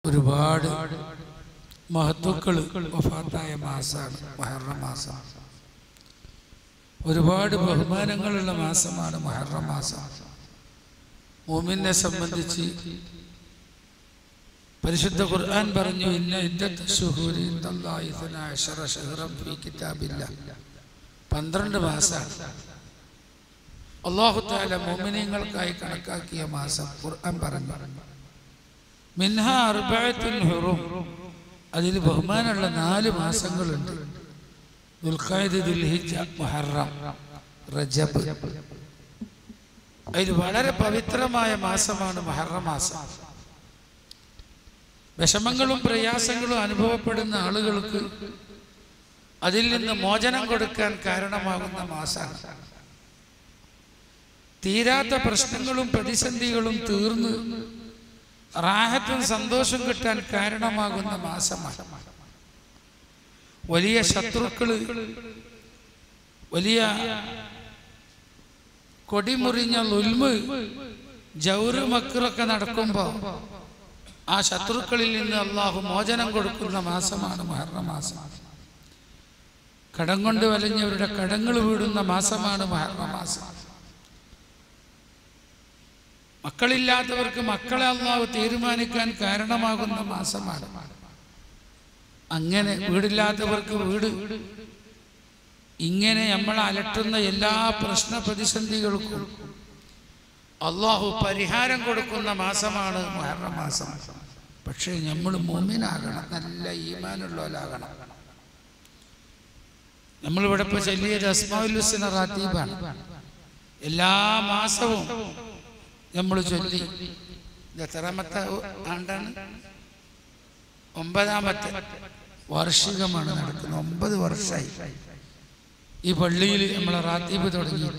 ഒരുപാട് മഹത്വക്കൾ വഫാത്തായ മാസമാണ് മഹറ മാസം ഒരുപാട് ബഹുമാനങ്ങളുള്ള മാസമാണ് മഹറ മാസം മോമിനെ സംബന്ധിച്ച് പരിശുദ്ധ ഖുർആൻ പറഞ്ഞു ഇന്ന ഇദ്ദത്ത് ശുഹൂരി ഇൻദല്ലാഹി ഇസ്നാ അശറ ശഹ്റൻ ഫീ കിതാബില്ലാഹ് പന്ത്രണ്ട് മാസമാണ് അള്ളാഹു താല മോമിനിയങ്ങൾക്കായി കണക്കാക്കിയ മാസം ഖുർആൻ പറഞ്ഞു മിൻഹ അർബഅത്തുൻ ഹുറും അതിൽ ബഹുമാനമുള്ള നാല് മാസങ്ങളുണ്ട് ദുൽഖായത് ദുൽഹിജ മുഹറം റജബ് അതിൽ വളരെ പവിത്രമായ മാസമാണ് മുഹറം മാസം വിഷമങ്ങളും പ്രയാസങ്ങളും അനുഭവപ്പെടുന്ന ആളുകൾക്ക് അതിൽ നിന്ന് മോചനം കൊടുക്കാൻ കാരണമാകുന്ന മാസമാണ് തീരാത്ത പ്രശ്നങ്ങളും പ്രതിസന്ധികളും തീർന്ന് റാഹത്തും സന്തോഷം കിട്ടാൻ കാരണമാകുന്ന മാസമാണ് വലിയ ശത്രുക്കള് വലിയ കൊടിമുറിഞ്ഞ ലുൽമ് ജൗറ് മക്കളൊക്കെ നടക്കുമ്പോൾ ആ ശത്രുക്കളിൽ നിന്ന് അള്ളാഹു മോചനം കൊടുക്കുന്ന മാസമാണ് മഹർണ മാസം കടം കൊണ്ട് വലഞ്ഞവരുടെ കടങ്ങൾ വീടുന്ന മാസമാണ് മഹർണ മാസം മക്കളില്ലാത്തവർക്ക് മക്കളെ അള്ളാഹു തീരുമാനിക്കാൻ കാരണമാകുന്ന മാസമാണ് അങ്ങനെ വീടില്ലാത്തവർക്ക് വീട് ഇങ്ങനെ നമ്മൾ അലട്ടുന്ന എല്ലാ പ്രശ്ന പ്രതിസന്ധികൾക്കും അള്ളാഹു പരിഹാരം കൊടുക്കുന്ന മാസമാണ് മുഹറം മാസം പക്ഷേ നമ്മൾ മോമിനാകണം നല്ല ഈമാനുള്ളവരാകണം നമ്മളിവിടെ ഇപ്പോൾ ചൊല്ലിയത് അസ്മാഉലുസിന റാത്തീബാണ് എല്ലാ മാസവും നമ്മൾ ചൊല്ലി ഇത് എത്രാമത്തെ ആണ്ടാണ് ഒമ്പതാമത്തെ വാർഷികമാണ് നടക്കുന്നത് ഒമ്പത് വർഷമായി ഈ പള്ളിയിൽ നമ്മളെ റാത്തീബ് തുടങ്ങിയിട്ട്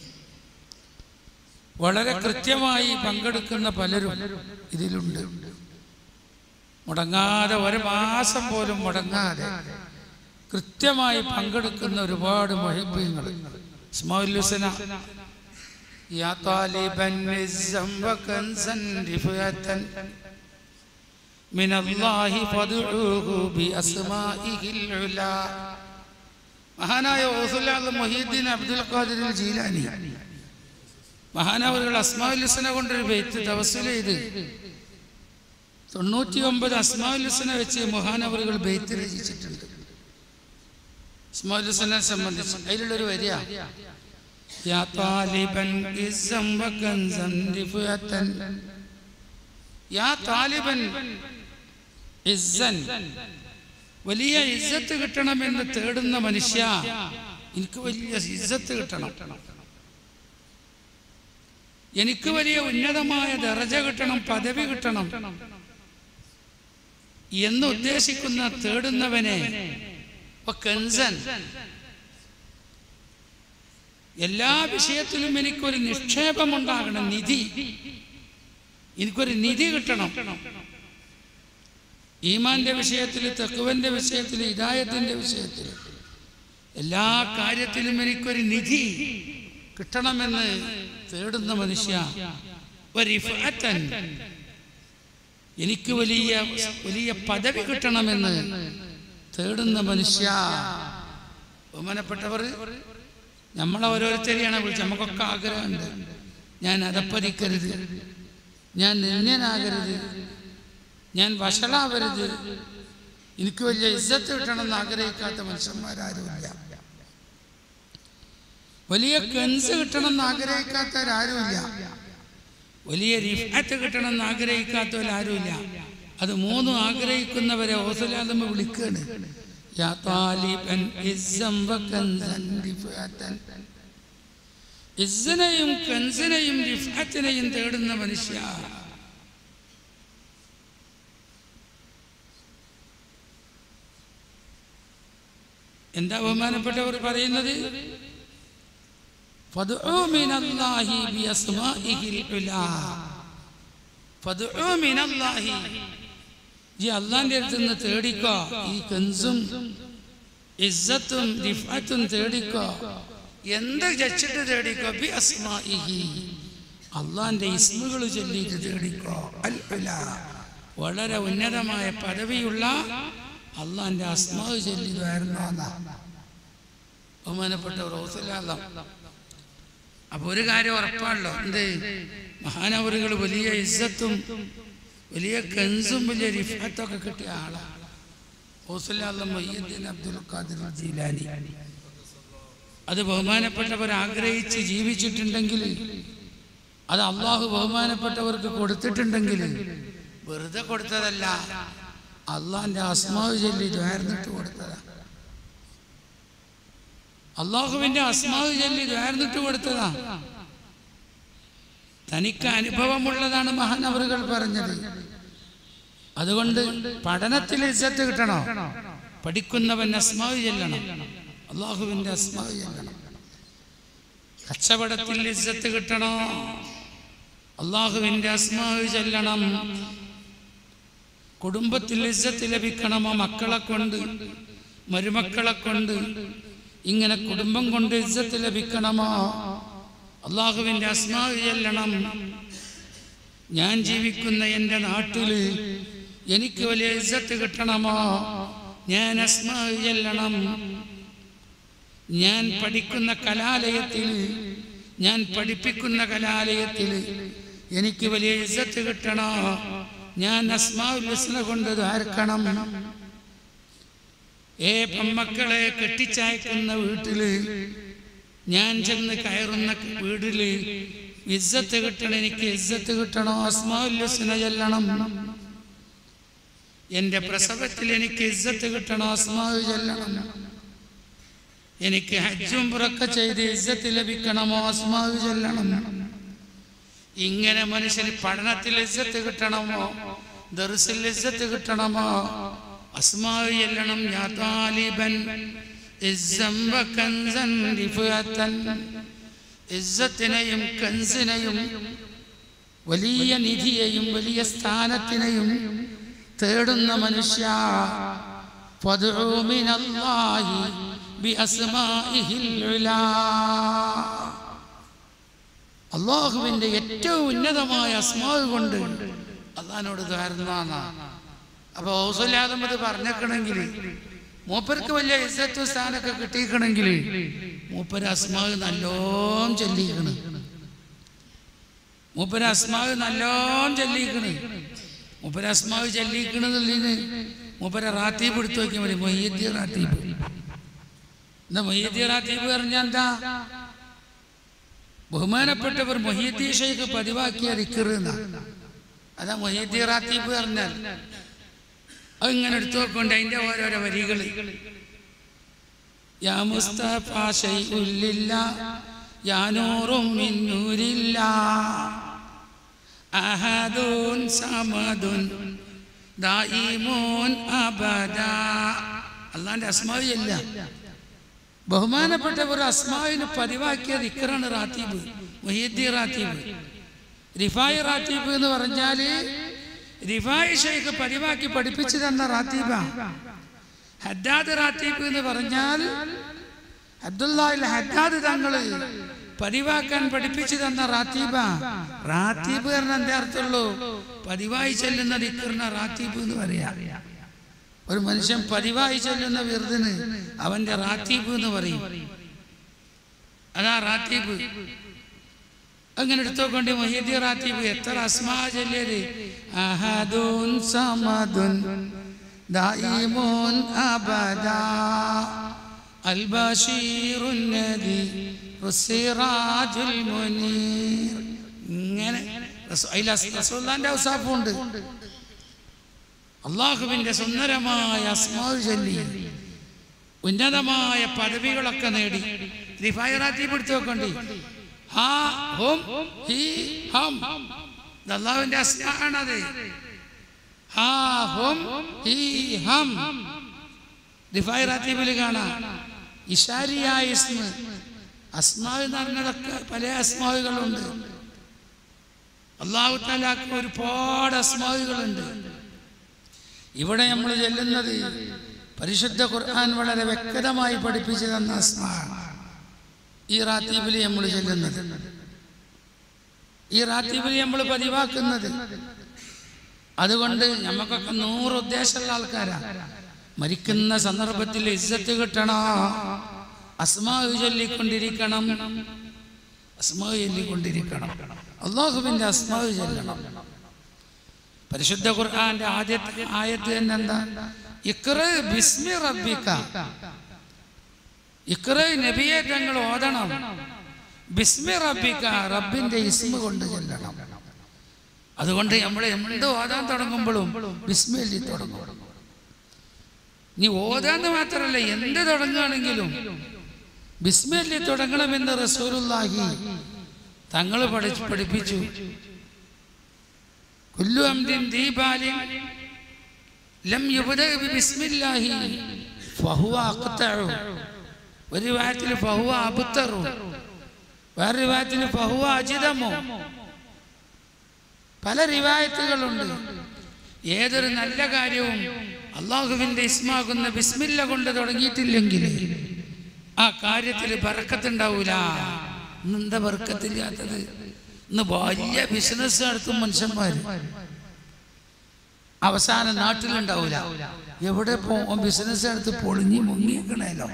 വളരെ കൃത്യമായി പങ്കെടുക്കുന്ന പലരും ഇതിലുണ്ട് മുടങ്ങാതെ ഒരു മാസം പോലും മുടങ്ങാതെ കൃത്യമായി പങ്കെടുക്കുന്ന ഒരുപാട് മൊഹിബ്യങ്ങൾ ഇസ്മാഉലുസന يا طالبا عزا وكنزا رفعة من الله فادعوه بأسمائه العلا മഹാനായ ഓസുല്ലാദ് മൊഹീദ്ദീൻ അബ്ദുൽ ഖാദിർ ജീലാനി മഹാനവറുകൾ അസ്മാഉലുസന കൊണ്ടൊരു ബെയ്ത്ത് തവസ്സുൽ ചെയ്ത് തൊണ്ണൂറ്റി ഒമ്പത് അസ്മാഉലുസന വെച്ച് മഹാനവറുകൾ ബെയ്ത്ത് രചിച്ചിട്ടുണ്ട് അസ്മാഉലുസനെ സംബന്ധിച്ച് അതിലുള്ളൊരു വരിക يا طالبا عزا وكنزا رفعة يا طالبا عزا വലിയ ഇജ്ജത്ത് കിട്ടണമെന്ന് തേടുന്ന മനുഷ്യ എനിക്ക് വലിയ ഇജ്ജത്ത് കിട്ടണം എനിക്ക് വലിയ ഉന്നതമായ ദറജ കിട്ടണം പദവി കിട്ടണം എന്ന് ഉദ്ദേശിക്കുന്ന തേടുന്നവനെ കൻസൻ എല്ലാ വിഷയത്തിലും എനിക്കൊരു നിക്ഷേപമുണ്ടാകണം നിധി എനിക്കൊരു നിധി കിട്ടണം ഈമാന്റെ വിഷയത്തിൽ തെക്കുവന്റെ വിഷയത്തിൽ ഹിദായത്തിന്റെ വിഷയത്തിൽ എല്ലാ കാര്യത്തിലും എനിക്കൊരു നിധി കിട്ടണമെന്ന് തേടുന്ന മനുഷ്യ ഒരു ഇഫഅത്തൻ. എനിക്ക് വലിയ വലിയ പദവി കിട്ടണമെന്ന് തേടുന്ന മനുഷ്യ ബഹുമാനപ്പെട്ടവർ നമ്മളെ ഓരോരുത്തരെയാണ് വിളിച്ചത് നമുക്കൊക്കെ ആഗ്രഹമുണ്ട് ഞാൻ അതപ്പതിക്കരുത് ഞാൻ നിന്യനാകരുത് ഞാൻ വഷളാവരുത് എനിക്ക് വലിയ ഇജ്ജത്ത് കിട്ടണമെന്ന് ആഗ്രഹിക്കാത്ത മനുഷ്യന്മാരാരുമില്ല വലിയ കെൻസ് കിട്ടണമെന്ന് ആഗ്രഹിക്കാത്തവരാരുമില്ല വലിയ റിഫത്ത് കിട്ടണമെന്ന് ആഗ്രഹിക്കാത്തവരാരുമില്ല അത് മൂന്നും ആഗ്രഹിക്കുന്നവരെ ഓസലാദമ്മ വിളിക്കുകയാണ് യാ താലിബൻ ഇസ്സം വകൻസൻ റിഫഅത്തൻ. ഇസ്സിനെയും കൻസിനെയും റിഫത്തിനെയും തേടുന്ന മനുഷ്യ എന്താ ബഹുമാനപ്പെട്ടവർ പറയുന്നത് فادعوا من الله بأسمائه العلا فادعوا من الله ഈ അള്ളാന്റെ അടുത്ത് നിന്ന് തേടിക്കോ ഈ കൻസും ഇസ്സത്തും റിഫത്തും തേടിക്കോ എന്ത് ജച്ചിട്ട് തേടിക്കോ ബി അസ്മാഇഹി അള്ളാന്റെ ഇസ്മുകൾ ചൊല്ലിയിട്ട് തേടിക്കോ അൽ ഉല വളരെ ഉന്നതമായ പദവിയുള്ള അള്ളാന്റെ അസ്മാവ് ചൊല്ലിയതായിരുന്നു എന്നാ ബഹുമാനപ്പെട്ട റോസലാം അപ്പൊ ഒരു കാര്യം ഉറപ്പാണല്ലോ എന്ത് മഹാനവറുകൾ വലിയ ഇസ്സത്തും വലിയ കൻസും വലിയ റിഫത്തൊക്കെ കിട്ടിയ ആളാണ് റോസലാം മൊയ്യദ്ദീൻ അബ്ദുൽ ഖാദിർ ജീലാനി അത് ബഹുമാനപ്പെട്ടവർ ആഗ്രഹിച്ച് ജീവിച്ചിട്ടുണ്ടെങ്കിൽ അത് അള്ളാഹു ബഹുമാനപ്പെട്ടവർക്ക് കൊടുത്തിട്ടുണ്ടെങ്കിൽ വെറുതെ കൊടുത്തതല്ല അള്ളാന്റെ അസ്മാവ് ചൊല്ലി ദ്വാർന്നിട്ട് കൊടുത്തതാ അള്ളാഹുവിന്റെ അസ്മാവ് ചൊല്ലി ദ്വാർന്നിട്ട് കൊടുത്തതാ തനിക്ക് അനുഭവമുള്ളതാണ് മഹാനവറുകൾ പറഞ്ഞത് അതുകൊണ്ട് പഠനത്തിൽ ഇജ്ജത്ത് കിട്ടണോ പഠിക്കുന്നവൻ അസ്മാവ് ചെല്ലണം അള്ളാഹുവിന്റെ അസ്മാവ് ചെല്ലണം കച്ചവടത്തിൽ ഇജ്ജത്ത് കിട്ടണോ അള്ളാഹുവിന്റെ അസ്മാവ് ചെല്ലണം കുടുംബത്തിൽ ഇജ്ജത്ത് ലഭിക്കണമോ മക്കളെ കൊണ്ട് മരുമക്കളെ കൊണ്ട് ഇങ്ങനെ കുടുംബം കൊണ്ട് ഇജ്ജത്ത് ലഭിക്കണമോ അള്ളാഹുവിന്റെ അസ്മാവ് ചെല്ലണം ഞാൻ ജീവിക്കുന്ന എൻ്റെ നാട്ടിൽ എനിക്ക് വലിയ ഇജ്ജത്ത് കിട്ടണമോ ഞാൻ അസ്മാവ് ചെല്ലണം ഞാൻ പഠിക്കുന്ന കലാലയത്തിൽ ഞാൻ പഠിപ്പിക്കുന്ന കലാലയത്തിൽ എനിക്ക് വലിയ ഇജ്ജത്ത് കിട്ടണോ ഞാൻ അസ്മാവുൽ കൊണ്ട് ധാർക്കണം ഏ പെമ്മക്കളെ കെട്ടിച്ചയക്കുന്ന വീട്ടില് ഞാൻ ചെന്ന് കയറുന്ന വീട്ടില് ഇജ്ജത്ത് കിട്ടണം എനിക്ക് ഇജ്ജത്ത് കിട്ടണോ അസ്മാവുല്ലസിനെ ചെല്ലണം എന്റെ പ്രസവത്തിൽ എനിക്ക് ഇജ്ജത്ത് കിട്ടണോ അസ്മാവ് ചെല്ലണം എനിക്ക് ഹജ്ജും പുറക്കെ ചെയ്ത് ഇജ്ജത്ത് ലഭിക്കണമോ അസ്മാവ് ചെല്ലണം ഇങ്ങനെ മനുഷ്യന് പഠനത്തിൽ ഇജ്ജത്ത് കിട്ടണമോ ദർസിൽ ഇജ്ജത്ത് കിട്ടണമോ അസ്മാവ് ചെല്ലണം യാ താലിബൻ ഇസ്സം വ കൻസൻ റിഫഅത്തൻ ഇസ്സത്തിനെയും കൻസിനെയും വലിയ നിധിയെയും വലിയ സ്ഥാനത്തിനെയും തേടുന്ന മനുഷ്യ ഫദ്ഉ മിനല്ലാഹി ബിഅസ്മാഇഹിൽ ഉലാ അള്ളാഹുവിന്റെ ഏറ്റവും ഉന്നതമായ അസ്മാവ് കൊണ്ട് അള്ളഹാനോട് ധാരണമാണ് അപ്പൊ ഔസുല്ലാദം അത് പറഞ്ഞേക്കണമെങ്കിൽ മൂപ്പർക്ക് വലിയ ഇസ്സത്വ സ്ഥാനമൊക്കെ കിട്ടിയിക്കണമെങ്കിൽ മൂപ്പര് അസ്മാവ് നല്ലോം ചൊല്ലിക്കണ് മൂപ്പര് അസ്മാവ് നല്ലോം ചൊല്ലിക്കണ് മൂപ്പര് അസ്മാവ് ചൊല്ലിക്കണെന്നുള്ളതിന് മൂപ്പരെ റാത്തീബ് എടുത്തു നോക്കിയാൽ മതി മൊയ്യദ്ദി റാത്തീബ് എന്താ മൊയ്യദ്ദി റാത്തീബ് പറഞ്ഞാൽ എന്താ ബഹുമാനപ്പെട്ടവർ മൊഹീദ്ദീ ഷെയ്ഖ് പതിവാക്കിയ ദിക്കറ് എന്നാ അതാ മൊഹീദ്ദീ റാത്തീബ് പറഞ്ഞാൽ അത് ഇങ്ങനെ എടുത്തു നോക്കൊണ്ട് അതിന്റെ ഓരോരോ വരികൾ യാ മുസ്തഫ ഷൈഉല്ലില്ല യാ നൂറും മിൻ നൂരില്ല അഹദുൻ സമദുൻ ദായിമൂൻ അബദാ അള്ളാന്റെ അസ്മാവിയല്ല ബഹുമാനപ്പെട്ടവർ അസ്മാവിന് പതിവാക്കിയ ദിക്കറാണ് റാത്തീബ് മൊഹീദ്ദി റാത്തീബ് റിഫായി റാത്തീബ് എന്ന് പറഞ്ഞാൽ റിഫായി ഷെയ്ഖ് പതിവാക്കി പഠിപ്പിച്ചു തന്ന റാത്തീബ ഹദ്ദാദ് റാത്തീബ് എന്ന് പറഞ്ഞാൽ അബ്ദുല്ലാഹിൽ ഹദ്ദാദ് തങ്ങള് പതിവാക്കാൻ പഠിപ്പിച്ചു തന്ന റാത്തീബ റാത്തീബ് പറഞ്ഞ എന്താ അർത്ഥമുള്ളൂ പതിവായി ചെല്ലുന്ന ദിക്കറിന റാത്തീബ് എന്ന് പറയാ ഒരു മനുഷ്യൻ പതിവായി ചൊല്ലുന്ന വിറുതിന് അവന്റെ റാത്തീബ് എന്ന് പറയും അതാ റാത്തീബ് അങ്ങനെ എടുത്തോക്കൊണ്ട് മൊഹീദി റാത്തീബ് എത്ര അസ്മാ ചൊല്ലിയത് അഹദുൻ സമദുൻ ദായിമുൻ അബദാ അൽ ബഷീറുൻ നദി സിറാജുൽ മുനീർ ഇങ്ങനെ റസൂ- അതിൽ റസൂലുള്ളാന്റെ ഔസാഫുണ്ട് അള്ളാഹുവിന്റെ സുന്ദരമായ അസ്മാവ് ചൊല്ലി ഉന്നതമായ പദവികളൊക്കെ നേടി റിഫൈറാത്തി പിടിച്ചു നോക്കണ്ടി ഹാ ഹും ഹി ഹം ഇത് അള്ളാഹുവിന്റെ അസ്മാണത് ഹാ ഹും ഹി ഹം റിഫൈറാത്തീബിൽ കാണാം ഇഷാരിയായ ഇസ്മ അസ്മാവ് എന്ന് പറഞ്ഞതൊക്കെ പല അസ്മാവുകളുണ്ട് അള്ളാഹു താലാക്ക് ഒരുപാട് അസ്മാവുകളുണ്ട് ഇവിടെ നമ്മൾ ചെല്ലുന്നത് പരിശുദ്ധ ഖുർആൻ വളരെ വ്യക്തമായി പഠിപ്പിച്ചു തന്ന അസ്മാണ് ഈ റാത്തീബിൽ നമ്മൾ ചെല്ലുന്നത് ഈ റാത്തീബിൽ നമ്മൾ പതിവാക്കുന്നത് അതുകൊണ്ട് നമുക്കൊക്കെ നൂറ് ഉദ്ദേശമുള്ള ആൾക്കാരാ മരിക്കുന്ന സന്ദർഭത്തിൽ ഇസ്സത്ത് കിട്ടണോ അസ്മാവ് ചൊല്ലിക്കൊണ്ടിരിക്കണം അസ്മാവ് ചൊല്ലിക്കൊണ്ടിരിക്കണം അള്ളാഹുവിന്റെ അസ്മാവ് ചൊല്ലണം പരിശുദ്ധ ഖുർആന്റെ ആദ്യത്തെ ആയത്ത് തന്നെ എന്താ ഇക്ര ബിസ്മി റബ്ബിക ഇക്ര നബിയെ തങ്ങൾ ഓതണം ബിസ്മി റബ്ബിക റബ്ബിന്റെ ഇസ്മ കൊണ്ട് ചൊല്ലണം അതുകൊണ്ട് നമ്മൾ എന്ത് ഓതാൻ തുടങ്ങുമ്പോഴും ബിസ്മില്ലി തുടങ്ങും നീ ഓതാന്ന് മാത്രമല്ല എന്ത് തുടങ്ങുകയാണെങ്കിലും ബിസ്മില്ലി തുടങ്ങണമെന്ന് റസൂലുള്ളാഹി തങ്ങൾ പഠിച്ച് പഠിപ്പിച്ചു കുല്ലു അംരിൻ ദീപാലിൻ ലം യുബ്ദഅ ബിസ്മില്ലാഹി ഫഹുവ അഖ്തഉ ഒരു റിവായത്തിൽ ഫഹുവ അബ്തറു വേറെ റിവായത്തിൽ ഫഹുവ അജിതമു പല റിവായത്തുകളുണ്ട് ഏതൊരു നല്ല കാര്യവും അള്ളാഹുവിന്റെ ഇസ്മാകുന്ന ബിസ്മില്ല കൊണ്ട് തുടങ്ങിയിട്ടില്ലെങ്കിൽ ആ കാര്യത്തിൽ ബർക്കത്തുണ്ടാവൂല ഇന്നെന്താ ബർക്കത്തില്ലാത്തത് ഇന്ന് വലിയ ബിസിനസ് നടത്തും മനുഷ്യന്മാര് അവസാനം നാട്ടിലുണ്ടാവൂല എവിടെ പോ ബിസിനസ് എടുത്ത് പൊളിഞ്ഞ് മുങ്ങിക്കണേലോ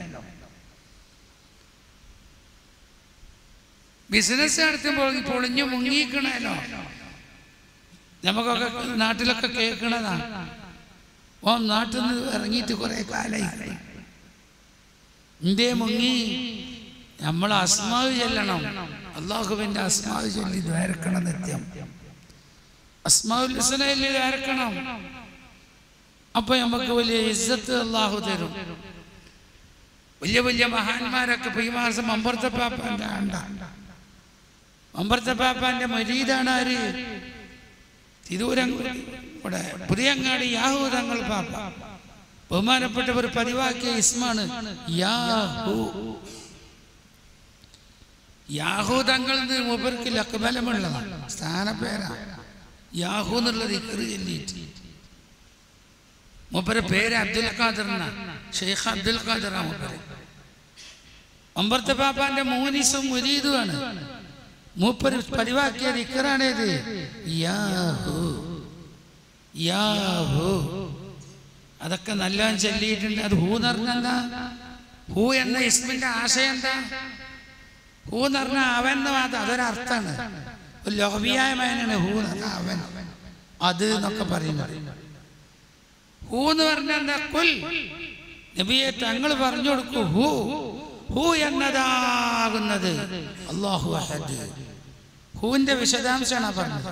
ബിസിനസ് നടത്തി പൊളി പൊളിഞ്ഞു മുങ്ങിക്കണേലോ നമുക്കൊക്കെ നാട്ടിലൊക്കെ കേൾക്കണതാണ് ഓ നാട്ടിൽ നിന്ന് ഇറങ്ങിയിട്ട് കുറെ കാലായി ഇന്ത്യ മുങ്ങി നമ്മൾ അസ്മാവ് ചെല്ലണം അള്ളാഹുവിന്റെ അസ്മാവ് ചൊല്ലി ദ്വാരക്കണം നിത്യം അസ്മാവുൽ ഹുസനയിൽ ദ്വാരക്കണം അപ്പൊ നമുക്ക് വലിയ ഇസ്സത്ത് അള്ളാഹു തരും വലിയ വലിയ മഹാന്മാരൊക്കെ ഇപ്പൊ ഈ മാസം അമ്പർത്ത പാപ്പാന്റെ ആണ്ട അമ്പർത്ത പാപ്പാന്റെ മരീതാണ് ആര് തിരൂരം ഇവിടെ പുതിയങ്ങാടി യാഹൂദങ്ങൾ പാപ്പ ബഹുമാനപ്പെട്ടവർ പതിവാക്കിയ ഇസ്മാണ് യാഹൂ യാഹൂദങ്ങൾ മൂപ്പർക്ക് ലക്കബലമുള്ളതാണ് സ്ഥാനപ്പേരാ യാഹൂ എന്നുള്ളത് ഇക്കറ് ചൊല്ലിയിട്ട് മൂപ്പരെ പേര് അബ്ദുൽ ഖാദർ ഷെയ്ഖ് അബ്ദുൽ ഖാദറാ മൂപ്പര് അമ്പർത്ത പാപ്പാന്റെ മൂനിസും മുരീദുമാണ് മൂപ്പര് പതിവാക്കിയത് ഇക്കറാണേത് യാഹൂ യാഹൂ അതൊക്കെ നല്ല ചൊല്ലിയിട്ടുണ്ട് അത് ഹൂ എന്ന് പറഞ്ഞ എന്താ ഹൂ എന്ന ഇസ്മിന്റെ ആശയം എന്താ ഹൂ എന്ന് പറഞ്ഞാൽ അവൻ എന്ന് മാത്രം അതൊരർത്ഥാണ് ഒരു ലോകവിയായ മയനാണ് ഹൂ എന്ന് പറഞ്ഞാൽ അവൻ അത് എന്നൊക്കെ പറയുന്നത് ഹൂ എന്ന് പറഞ്ഞാൽ എന്താ കുൽ നബിയെ തങ്ങൾ പറഞ്ഞു കൊടുക്കൂ ഹൂ ഹൂ എന്നതാകുന്നത് അള്ളാഹു അഹദ് ഹൂവിന്റെ വിശദാംശമാണ് പറഞ്ഞത്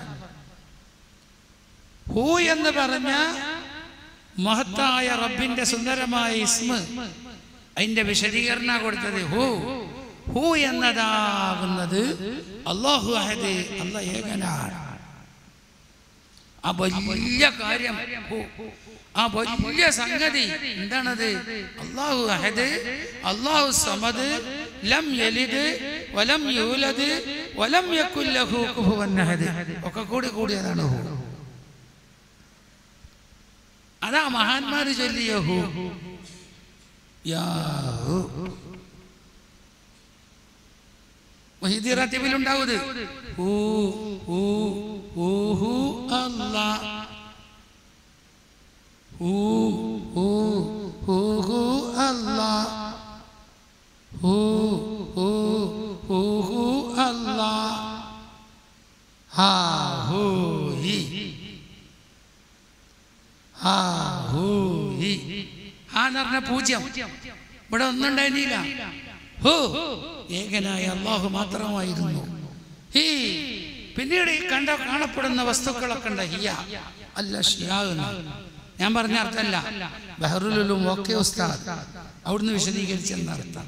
ഹൂ എന്ന് പറഞ്ഞ മഹത്തായ റബ്ബിന്റെ സുന്ദരമായ ഇസ്മ അതിന്റെ വിശദീകരണ കൊടുത്തത് ഹൂ ഹൂ എന്നതാകുന്നത് അള്ളാഹു അഹദ് അല്ല ഏകനാണ് ആ വലിയ കാര്യം ഹൂ. ആ വലിയ സംഗതി എന്താണത് അള്ളാഹു അഹദ് അള്ളാഹു സമദ് ലം യലിദ് വലം യൂലദ് വലം യക്കുല്ലഹു കുഫുവൻ അഹദ് ഒക്കെ കൂടി കൂടിയതാണ് ഹൂ അതാ മഹാന്മാര് ചൊല്ലിയ ഹൂ യാ ഹൂ മൊഹീദി റത്തീബിലുണ്ടാവൂത് ഹൂ ഹൂ ഹൂ ഹൂ അല്ലാ ഹൂ ഹൂ ഹൂ ഹൂ അല്ലാ ഹൂ ഹൂ ഹൂ ഹൂ അല്ലാ ഹാ ഹൂ ഹി ഹാ ഹൂ ഹി ഹാ എന്ന് പറഞ്ഞ പൂജ്യം ഇവിടെ ഒന്നും ഉണ്ടായിരുന്നില്ല ഹൂ ഏകനായ അള്ളാഹു മാത്രമായിരുന്നു ഹീ പിന്നീട് ഈ കണ്ട കാണപ്പെടുന്ന വസ്തുക്കളൊക്കെ ഉണ്ട് ഹിയ അല്ല ഷിയാ എന്ന്. ഞാൻ പറഞ്ഞ അർത്ഥമല്ല ബഹറുലും ഓക്കെ ഉസ്താദ് അവിടുന്ന് വിശദീകരിച്ചെന്ന അർത്ഥം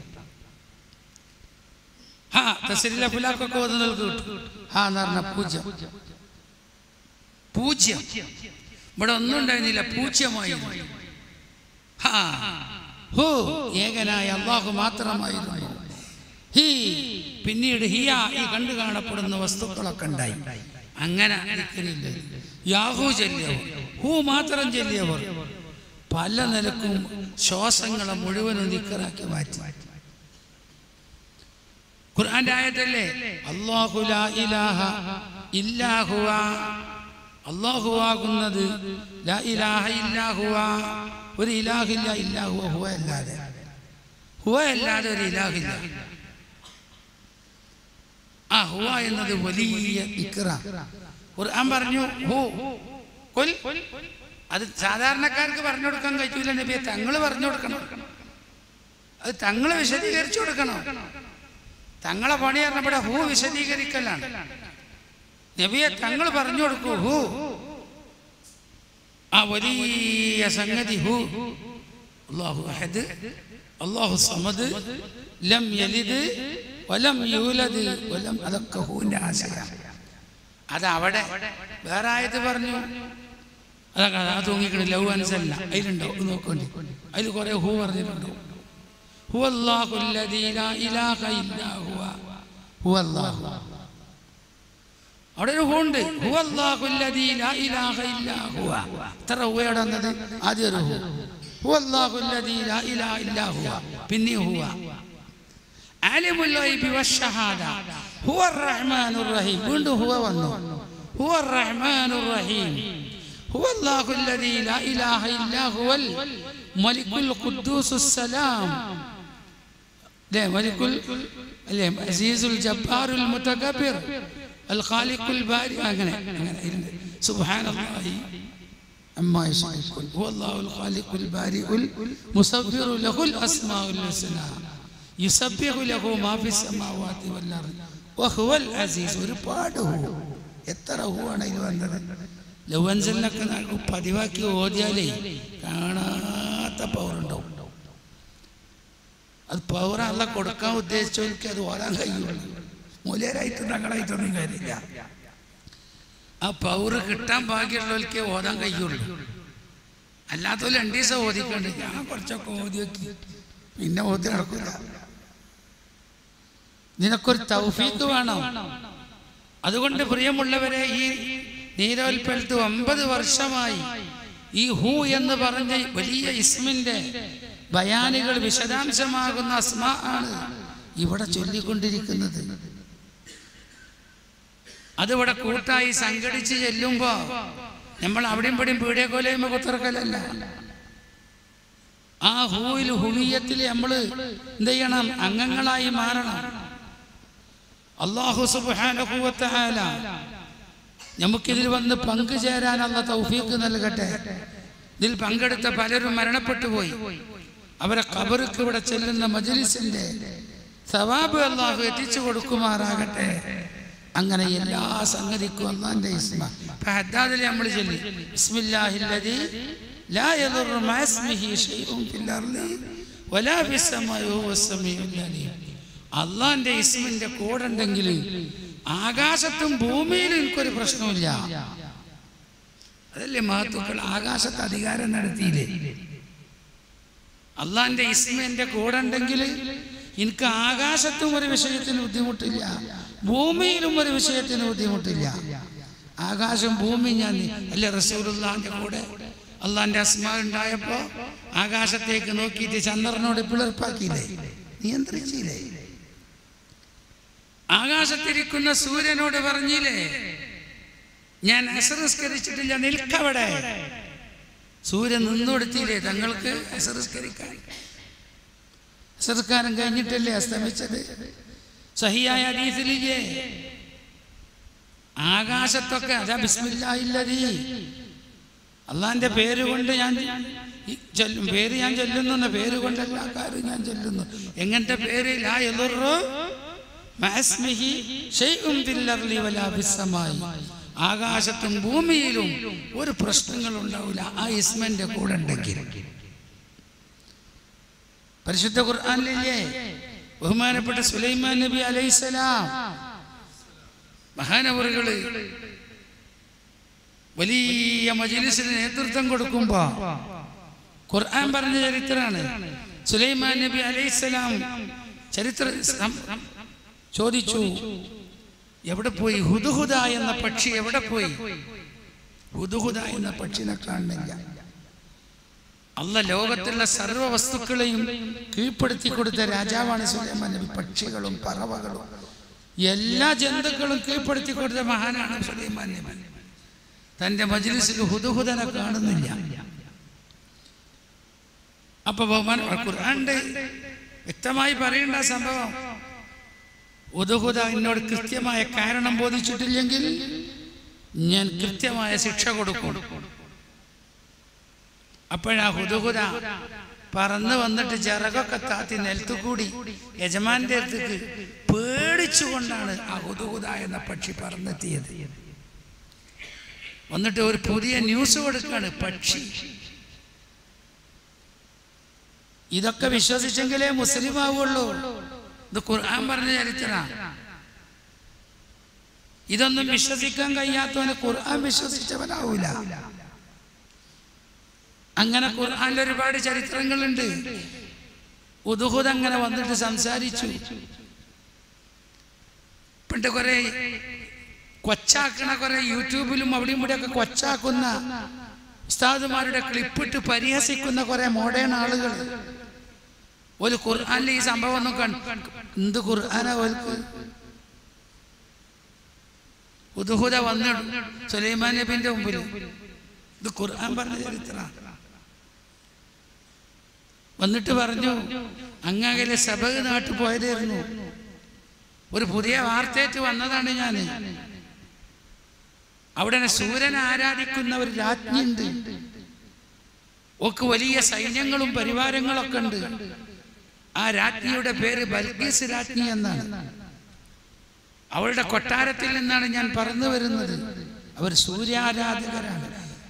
ഹാ തസരിലെ ഫുലാക്കൊക്കെ ഓതുന്നവർക്ക് കിട്ടും ഹാ എന്ന് പറഞ്ഞ പൂജ്യം പൂജ്യം ഇവിടെ ഒന്നും ഉണ്ടായിരുന്നില്ല പൂജ്യമായിരുന്നു ഹാ ഹോ ഏകനായ അള്ളാഹു മാത്രമായിരുന്നു ഹീ പിന്നീട് ഹിയ ഈ കണ്ടു കാണപ്പെടുന്ന വസ്തുക്കളൊക്കെ ഉണ്ടായി അങ്ങനെ നിൽക്കുന്നില്ല യാഹു ചെല്ലിയവർ ഹൂ മാത്രം ചെല്ലിയവർ പല നിലക്കും ശ്വാസങ്ങളെ മുഴുവനും നിക്കറാക്കി മാറ്റി ഖുർആന്റെ ആയത്തല്ലേ അല്ലാഹു ലാ ഇലാഹ ഇല്ലാ ഹുവ അള്ളാഹുവാകുന്നത് ലാ ഇലാഹ ഇല്ലാ ഹുവ ഒരു ഇലാഹില്ല ഇല്ലാ ഹുവ ഹുവ അല്ലാതെ ഹുവ അല്ലാതെ ഒരു ഇലാഹില്ല ആ ഹുവ എന്നത് വലിയ ദിക്റ ഖുർആൻ പറഞ്ഞു ഹു കുൽ അത് സാധാരണക്കാർക്ക് പറഞ്ഞു കൊടുക്കാൻ കഴിയൂല നബിയെ തങ്ങൾ പറഞ്ഞു കൊടുക്കണം അത് തങ്ങളെ വിശദീകരിച്ചു കൊടുക്കണം തങ്ങളെ പണി പറഞ്ഞവിടെ ഹൂ വിശദീകരിക്കലാണ് നബിയെ തങ്ങൾ പറഞ്ഞു കൊടുക്കൂ ഹൂ ആ വലിയ സംഗതി ഹൂ അള്ളാഹു അഹദ് അള്ളാഹു സമദ് ലം യലിദ് വലം യൂലദ് വലം അതൊക്കെ ഹൂവിന്റെ ആശയം അത് അവിടെ വേറെ ആയത് പറഞ്ഞു അതൊക്കെ ആ തൂങ്ങിക്കണ ലവ് അൻസല്ല അതിലുണ്ടോ ഒന്ന് നോക്കണ്ടി അതിൽ കുറെ ഹൂ പറഞ്ഞിട്ടുണ്ടോ هو الله الذي لا إله إلا هو هو الله അവിടെ ഒരു ഹൂണ്ട് ഹുവ അല്ലാഹു അല്ലദീ ലാ ഇലാഹ ഇല്ലാ ഹുവ എത്ര ഹുവയുടെ വന്നത് ആദ്യം ഒരു ഹു ഹുവ അല്ലാഹു അല്ലദീ ലാ ഇലാഹ ഇല്ലാ ഹുവ പിന്നെ ഹുവ ആലിമുൽ ഗൈബി വശഹാദ ഹുവ റഹ്മാനുർ റഹീം വീണ്ടും ഹുവ വന്നു ഹുവ റഹ്മാനുർ റഹീം هو الله الذي لا إله إلا هو الملك القدوس السلام لا ملك العزيز الجبار المتكبر الخالق البارئ അങ്ങനെ അങ്ങനെ ഇരുന്ന് سبحان الله عما يشركون هو الله الخالق البارئ المصور له الأسماء الحسنى يسبح له ما في السماوات والأرض وهو العزيز ഒരുപാട് ഹൂ എത്ര ഹൂ ആണ് ഇതിൽ വന്നത് ലവൻസലിനൊക്കെ പതിവാക്കി ഓതിയാലേ കാണാത്ത പവറുണ്ടാവും അത് പവർ അല്ല കൊടുക്കാൻ ഉദ്ദേശിച്ചവർക്ക് അത് ഓതാൻ കഴിയുള്ളൂ മൂല്യരായിട്ടും തങ്ങളായിട്ടൊന്നും കാര്യമില്ല ആ പവർ കിട്ടാൻ ഭാഗ്യമുള്ളവർക്ക് ഓതാൻ കഴിയുള്ളൂ അല്ലാത്തവര് രണ്ടു ദിവസം ഓതിക്കണ്ട് ഞാൻ കുറച്ചൊക്കെ ഓതി വെക്കി പിന്നെ ഓതി നടക്കില്ല നിനക്കൊരു തൗഫീക്ക് വേണം അതുകൊണ്ട് പ്രിയമുള്ളവരെ ഈ നീരോൽപ്പലത്ത് ഒമ്പത് വർഷമായി ഈ ഹു എന്ന് പറഞ്ഞ വലിയ ഇസ്മിന്റെ ബയാനുകൾ വിശദാംശമാകുന്ന അസ്മ ആണ് ഇവിടെ ചൊല്ലിക്കൊണ്ടിരിക്കുന്നത് അതിവിടെ കൂട്ടായി സംഘടിച്ച് ചെല്ലുമ്പോ നമ്മൾ അവിടെയും ഇവിടെയും പീഡിയക്കോലയുമ്പോ കുത്തിറക്കലല്ല ആ ഹൂയിൽ ഹുവിയത്തിൽ നമ്മൾ എന്ത് ചെയ്യണം അംഗങ്ങളായി മാറണം അള്ളാഹു സുബാന നമുക്കിതിൽ വന്ന് പങ്കുചേരാനുള്ള തൗഫീക്ക് നൽകട്ടെ ഇതിൽ പങ്കെടുത്ത പലരും മരണപ്പെട്ടു പോയി അവരെ കബർക്ക് ഇവിടെ ചെല്ലുന്ന മജലിസിന്റെ സവാബ് അള്ളാഹു എത്തിച്ചു കൊടുക്കുമാറാകട്ടെ അങ്ങനെ എല്ലാ സംഗതിക്കും അള്ളാന്റെ ഇസ്മ ഇപ്പൊ ഹദ്ദാദിൽ നമ്മൾ ചൊല്ലി ബിസ്മില്ലാഹില്ലദി ലാ യദുറു മഅ ഇസ്മിഹി ശൈഉൻ ഫിൽ അർളി വലാ ഫിസ് സമാഇ വഹുവ സമീഉൽ അലീം അള്ളാന്റെ ഇസ്മിന്റെ കൂടെ ഉണ്ടെങ്കിൽ ആകാശത്തും ഭൂമിയിലും എനിക്കൊരു പ്രശ്നമില്ല അതല്ലേ മഹത്തുക്കൾ ആകാശത്ത് അധികാരം നടത്തിയില്ലേ അള്ളാന്റെ ഇസ്മ എന്റെ കൂടെ ഉണ്ടെങ്കിൽ എനിക്ക് ആകാശത്തും ഒരു വിഷയത്തിന് ബുദ്ധിമുട്ടില്ല ഭൂമിയിലും ഒരു വിഷയത്തിന് ബുദ്ധിമുട്ടില്ല ആകാശം ഭൂമി ഞാൻ അല്ലേ റസൂലുള്ളാന്റെ കൂടെ അള്ളാന്റെ അസ്മാ ഉണ്ടായപ്പോ ആകാശത്തേക്ക് നോക്കിയിട്ട് ചന്ദ്രനോട് പിളർപ്പാക്കിയില്ലേ നിയന്ത്രിച്ചില്ലേ ആകാശത്തിരിക്കുന്ന സൂര്യനോട് പറഞ്ഞില്ലേ ഞാൻ അസംസ്കരിച്ചിട്ടില്ല നിൽക്കവിടെ സൂര്യൻ നിന്നുകൊടുത്തില്ലേ തങ്ങൾക്ക് അസംസ്കരിക്കാൻ അസംസ്കാരം കഴിഞ്ഞിട്ടല്ലേ അസ്തമിച്ചത് സഹിയായ അതീതിലില്ലേ ആകാശത്തൊക്കെ അതാ ബിസ്മില്ലാഹില്ലതി അള്ളാന്റെ പേര് കൊണ്ട് ഞാൻ ഈ ചൊല്ലും പേര് ഞാൻ ചൊല്ലുന്നു പേര് കൊണ്ട് എല്ലാ കാര്യം ഞാൻ ചൊല്ലുന്നു എങ്ങനത്തെ പേര് ലാ എതിർറോ മഅസ്മിഹി ശൈഉൻ ഫിൽ അർളി വലാ ഫിസ്സമായി ആകാശത്തും ഭൂമിയിലും ഒരു പ്രശ്നങ്ങൾ ഉണ്ടാവില്ല ആ ഇസ്മന്റെ കൂടെ ഉണ്ടെങ്കിൽ പരിശുദ്ധ ഖുർആനിലെ ബഹുമാനപ്പെട്ട സുലൈമാൻ നബി അലൈഹിസ്സലാം മഹാനവറുകള് വലിയ മജിലിസിന് നേതൃത്വം കൊടുക്കുമ്പോ ഖുർആൻ പറഞ്ഞ ചരിത്രമാണ് സുലൈമാൻ നബി അലൈഹിസ്സലാം ചരിത്ര സം- ചോദിച്ചു എവിടെ പോയി ഹുദുഹുദ എന്ന പക്ഷി എവിടെ പോയി ഹുദുഹുദ എന്ന പക്ഷിനെ കാണുന്നില്ല അല്ല ലോകത്തുള്ള സർവ്വ വസ്തുക്കളെയും കീഴ്പ്പെടുത്തി കൊടുത്ത രാജാവാണ് സുലൈമാൻ നബി പക്ഷികളും പറവകളും എല്ലാ ജന്തുക്കളും കീഴ്പ്പെടുത്തി കൊടുത്ത മഹാനാണ് സുലൈമാൻ നബി തൻ്റെ മജ്ലിസിൽ ഹുദുഹുദനെ കാണുന്നില്ല അപ്പൊ ബഹുമാൻ ഖുർആന്റെ വ്യക്തമായി പറയേണ്ട സംഭവം ഉദുഹുദ എന്നോട് കൃത്യമായ കാരണം ബോധിച്ചിട്ടില്ലെങ്കിൽ ഞാൻ കൃത്യമായ ശിക്ഷ കൊടുക്കും അപ്പോഴാ ഹുദുഹുദ പറന്ന് വന്നിട്ട് ചിറകൊക്കെ താത്തി നിലത്തുകൂടി യജമാന്റെ അടുത്തേക്ക് പേടിച്ചുകൊണ്ടാണ് ആ ഹുദുഹുദ എന്ന പക്ഷി പറന്നെത്തിയത് വന്നിട്ട് ഒരു പുതിയ ന്യൂസ് കൊടുക്കാണ് പക്ഷി ഇതൊക്കെ വിശ്വസിച്ചെങ്കിലേ മുസ്ലിം ആവുള്ളൂ ഇത് ഖുർആൻ പറഞ്ഞ ചരിത്ര ഇതൊന്നും വിശ്വസിക്കാൻ കഴിയാത്തവന് ഖുർആൻ വിശ്വസിച്ചവനാവൂല അങ്ങനെ ഖുർആനിൽ ഒരുപാട് ചരിത്രങ്ങളുണ്ട് ഉദുഹുദ് അങ്ങനെ വന്നിട്ട് സംസാരിച്ചു പണ്ട് കുറെ കൊച്ചാക്കണ കുറെ യൂട്യൂബിലും അവിടെയും ഇവിടെയൊക്കെ കൊച്ചാക്കുന്ന ഉസ്താദുമാരുടെ ക്ലിപ്പിട്ട് പരിഹസിക്കുന്ന കുറെ മോഡേൺ ആളുകൾ ഒരു ഖുർആനിൽ ഈ സംഭവം ഒന്നും കണ്ടു എന്ത് ഖുർആനാ ഓൽക്ക് ഉദുഹുദ വന്നു സുലൈമാൻ നബിന്റെ മുമ്പിൽ ഇത് ഖുർആൻ പറഞ്ഞ ചരിത്ര വന്നിട്ട് പറഞ്ഞു അങ്ങകലെ സബക് നാട്ടിൽ പോയതായിരുന്നു ഒരു പുതിയ വാർത്തയേറ്റ് വന്നതാണ് ഞാൻ അവിടെ സൂര്യനെ ആരാധിക്കുന്ന ഒരു രാജ്ഞിയുണ്ട് ഒക്കെ വലിയ സൈന്യങ്ങളും പരിവാരങ്ങളൊക്കെ ഉണ്ട് ആ രാജ്ഞിയുടെ പേര് ബൽഗീസ് രാജ്ഞി എന്നാണ് അവളുടെ കൊട്ടാരത്തിൽ നിന്നാണ് ഞാൻ പറന്നു വരുന്നത് അവർ സൂര്യാരാധകരാണ്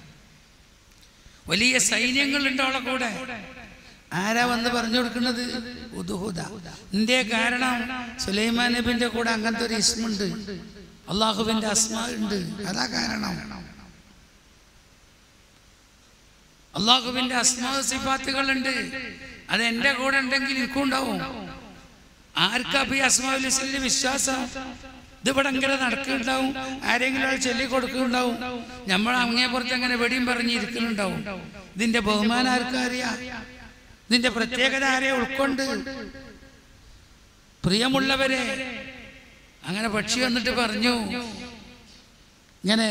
വലിയ സൈന്യങ്ങളുണ്ട് അവളെ കൂടെ ആരാ വന്ന് പറഞ്ഞു കൊടുക്കുന്നത് ഉദുഹുദ എന്തേ കാരണം സുലൈമാൻ നബിന്റെ കൂടെ അങ്ങനത്തെ ഒരു ഇസ്മുണ്ട് അള്ളാഹുവിന്റെ അസ്മ ഉണ്ട് അതാ കാരണം അള്ളാഹുവിന്റെ അസ്മാ സിഫാത്തുകളുണ്ട് അത് എന്റെ കൂടെ ഉണ്ടെങ്കിൽ എനിക്കും ഉണ്ടാവും ആർക്കാ ഈ അസ്മാവുലിസ്ലിന്റെ വിശ്വാസം ഇത് ഇവിടെ ഇങ്ങനെ നടക്കുന്നുണ്ടാവും ആരെങ്കിലും ആൾ ചൊല്ലി കൊടുക്കുന്നുണ്ടാവും നമ്മൾ അങ്ങേപ്പുറത്ത് അങ്ങനെ വെടിയും പറഞ്ഞിരിക്കുന്നുണ്ടാവും ഇതിന്റെ ബഹുമാനം ആർക്കാ അറിയാം ഇതിന്റെ പ്രത്യേകത ആരെ ഉൾക്കൊണ്ട് പ്രിയമുള്ളവരെ അങ്ങനെ പക്ഷി വന്നിട്ട് പറഞ്ഞു ഇങ്ങനെ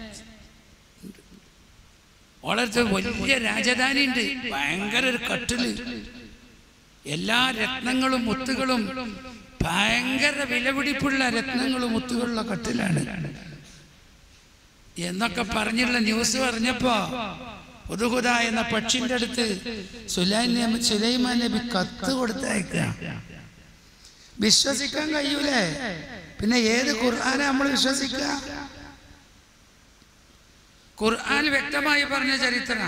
വളരെ വലിയ രാജധാനി ഉണ്ട് ഭയങ്കര ഒരു കട്ടില് എല്ലാ രത്നങ്ങളും മുത്തുകളും ഭയങ്കര വിലപിടിപ്പുള്ള രത്നങ്ങളും മുത്തുകളുള്ള കട്ടിലാണ് എന്നൊക്കെ പറഞ്ഞുള്ള ന്യൂസ് പറഞ്ഞപ്പോ ഉദുഹുദ എന്ന പക്ഷിന്റെ അടുത്ത് സുലൈൻ നബി സുലൈമാൻ നബി കത്ത് കൊടുത്തയക്കുക വിശ്വസിക്കാൻ കഴിയൂലേ പിന്നെ ഏത് ഖുർആാനെ നമ്മൾ വിശ്വസിക്കുക ഖുർആൻ വ്യക്തമായി പറഞ്ഞ ചരിത്രം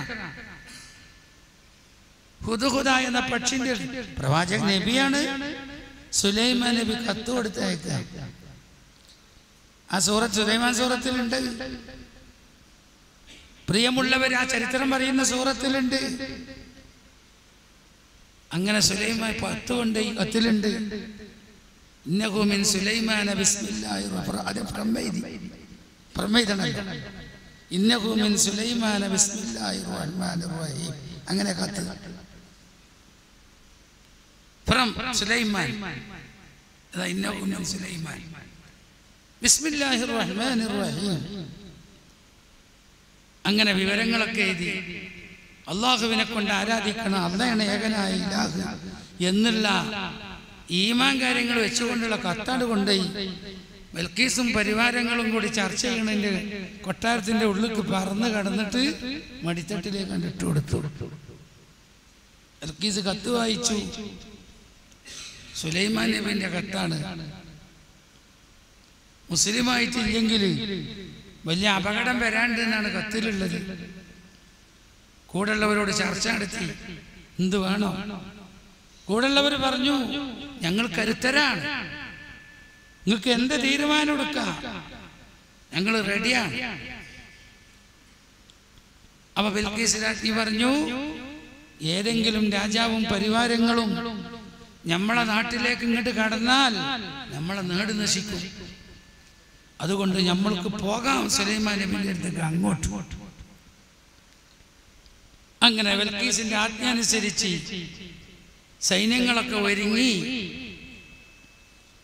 ഹുദുഹുദ എന്ന പക്ഷിന്റെ പ്രവാചകൻ നബിയാണ് സുലൈമാൻ നബി കത്ത് കൊടുത്തയക്കുക ആ സൂറത്ത് സുലൈമാൻ സൂറത്തിലുണ്ട് പ്രിയമുള്ളവർ ആ ചരിത്രം പറയുന്ന സൂറത്തിലുണ്ട് അങ്ങനെ സുലൈമാൻ പത്ത് കൊണ്ട് ഈ കത്തിലുണ്ട് ഇന്നഹു മിൻ സുലൈമാന ബിസ്മില്ലാഹി റഹ്മാൻ അത് പ്രമേതി പ്രമേതണല്ലോ ഇന്നഹു മിൻ സുലൈമാന ബിസ്മില്ലാഹി റഹ്മാനിർ റഹീം അങ്ങനെ കത്ത് ഫ്രം സുലൈമാൻ അതാ ഇന്നഹു മിൻ സുലൈമാൻ ബിസ്മില്ലാഹിർ റഹ്മാനിർ റഹീം അങ്ങനെ വിവരങ്ങളൊക്കെ എഴുതി അള്ളാഹുവിനെ കൊണ്ട് ആരാധിക്കണം അള്ളയാണ് ഏകനായ ഇലാഹ് എന്നുള്ള ഈമാൻ കാര്യങ്ങൾ വെച്ചുകൊണ്ടുള്ള കത്താട് കൊണ്ടുപോയി ബൽക്കീസും പരിവാരങ്ങളും കൂടി ചർച്ച ചെയ്യണതിൻ്റെ കൊട്ടാരത്തിന്റെ ഉള്ളിലേക്ക് പറന്ന് കടന്നിട്ട് മടിത്തട്ടിലേക്ക് കണ്ടിട്ട് കൊടുത്തു ബൽക്കീസ് കത്ത് വായിച്ചു സുലൈമാൻ നബിന്റെ കത്താണ് മുസ്ലിമായിട്ടില്ലെങ്കിൽ വലിയ അപകടം വരാണ്ട് എന്നാണ് കത്തിലുള്ളത് കൂടെയുള്ളവരോട് ചർച്ച നടത്തി എന്ത് വേണോ കൂടെയുള്ളവർ പറഞ്ഞു ഞങ്ങൾ കരുത്തരാണ് നിങ്ങൾക്ക് എന്ത് തീരുമാനം എടുക്കാം ഞങ്ങൾ റെഡിയാണ് അപ്പൊ ബിൽക്കീസ് രാജ്ഞി പറഞ്ഞു ഏതെങ്കിലും രാജാവും പരിവാരങ്ങളും നമ്മളെ നാട്ടിലേക്ക് ഇങ്ങോട്ട് കടന്നാൽ നമ്മളെ നേട് നശിക്കും അതുകൊണ്ട് നമ്മൾക്ക് പോകാം സുലൈമാൻ നബിന്റെ അടുത്തേക്ക് അങ്ങോട്ട് അങ്ങനെ ബൽക്കീസിന്റെ ആജ്ഞ അനുസരിച്ച് സൈന്യങ്ങളൊക്കെ ഒരുങ്ങി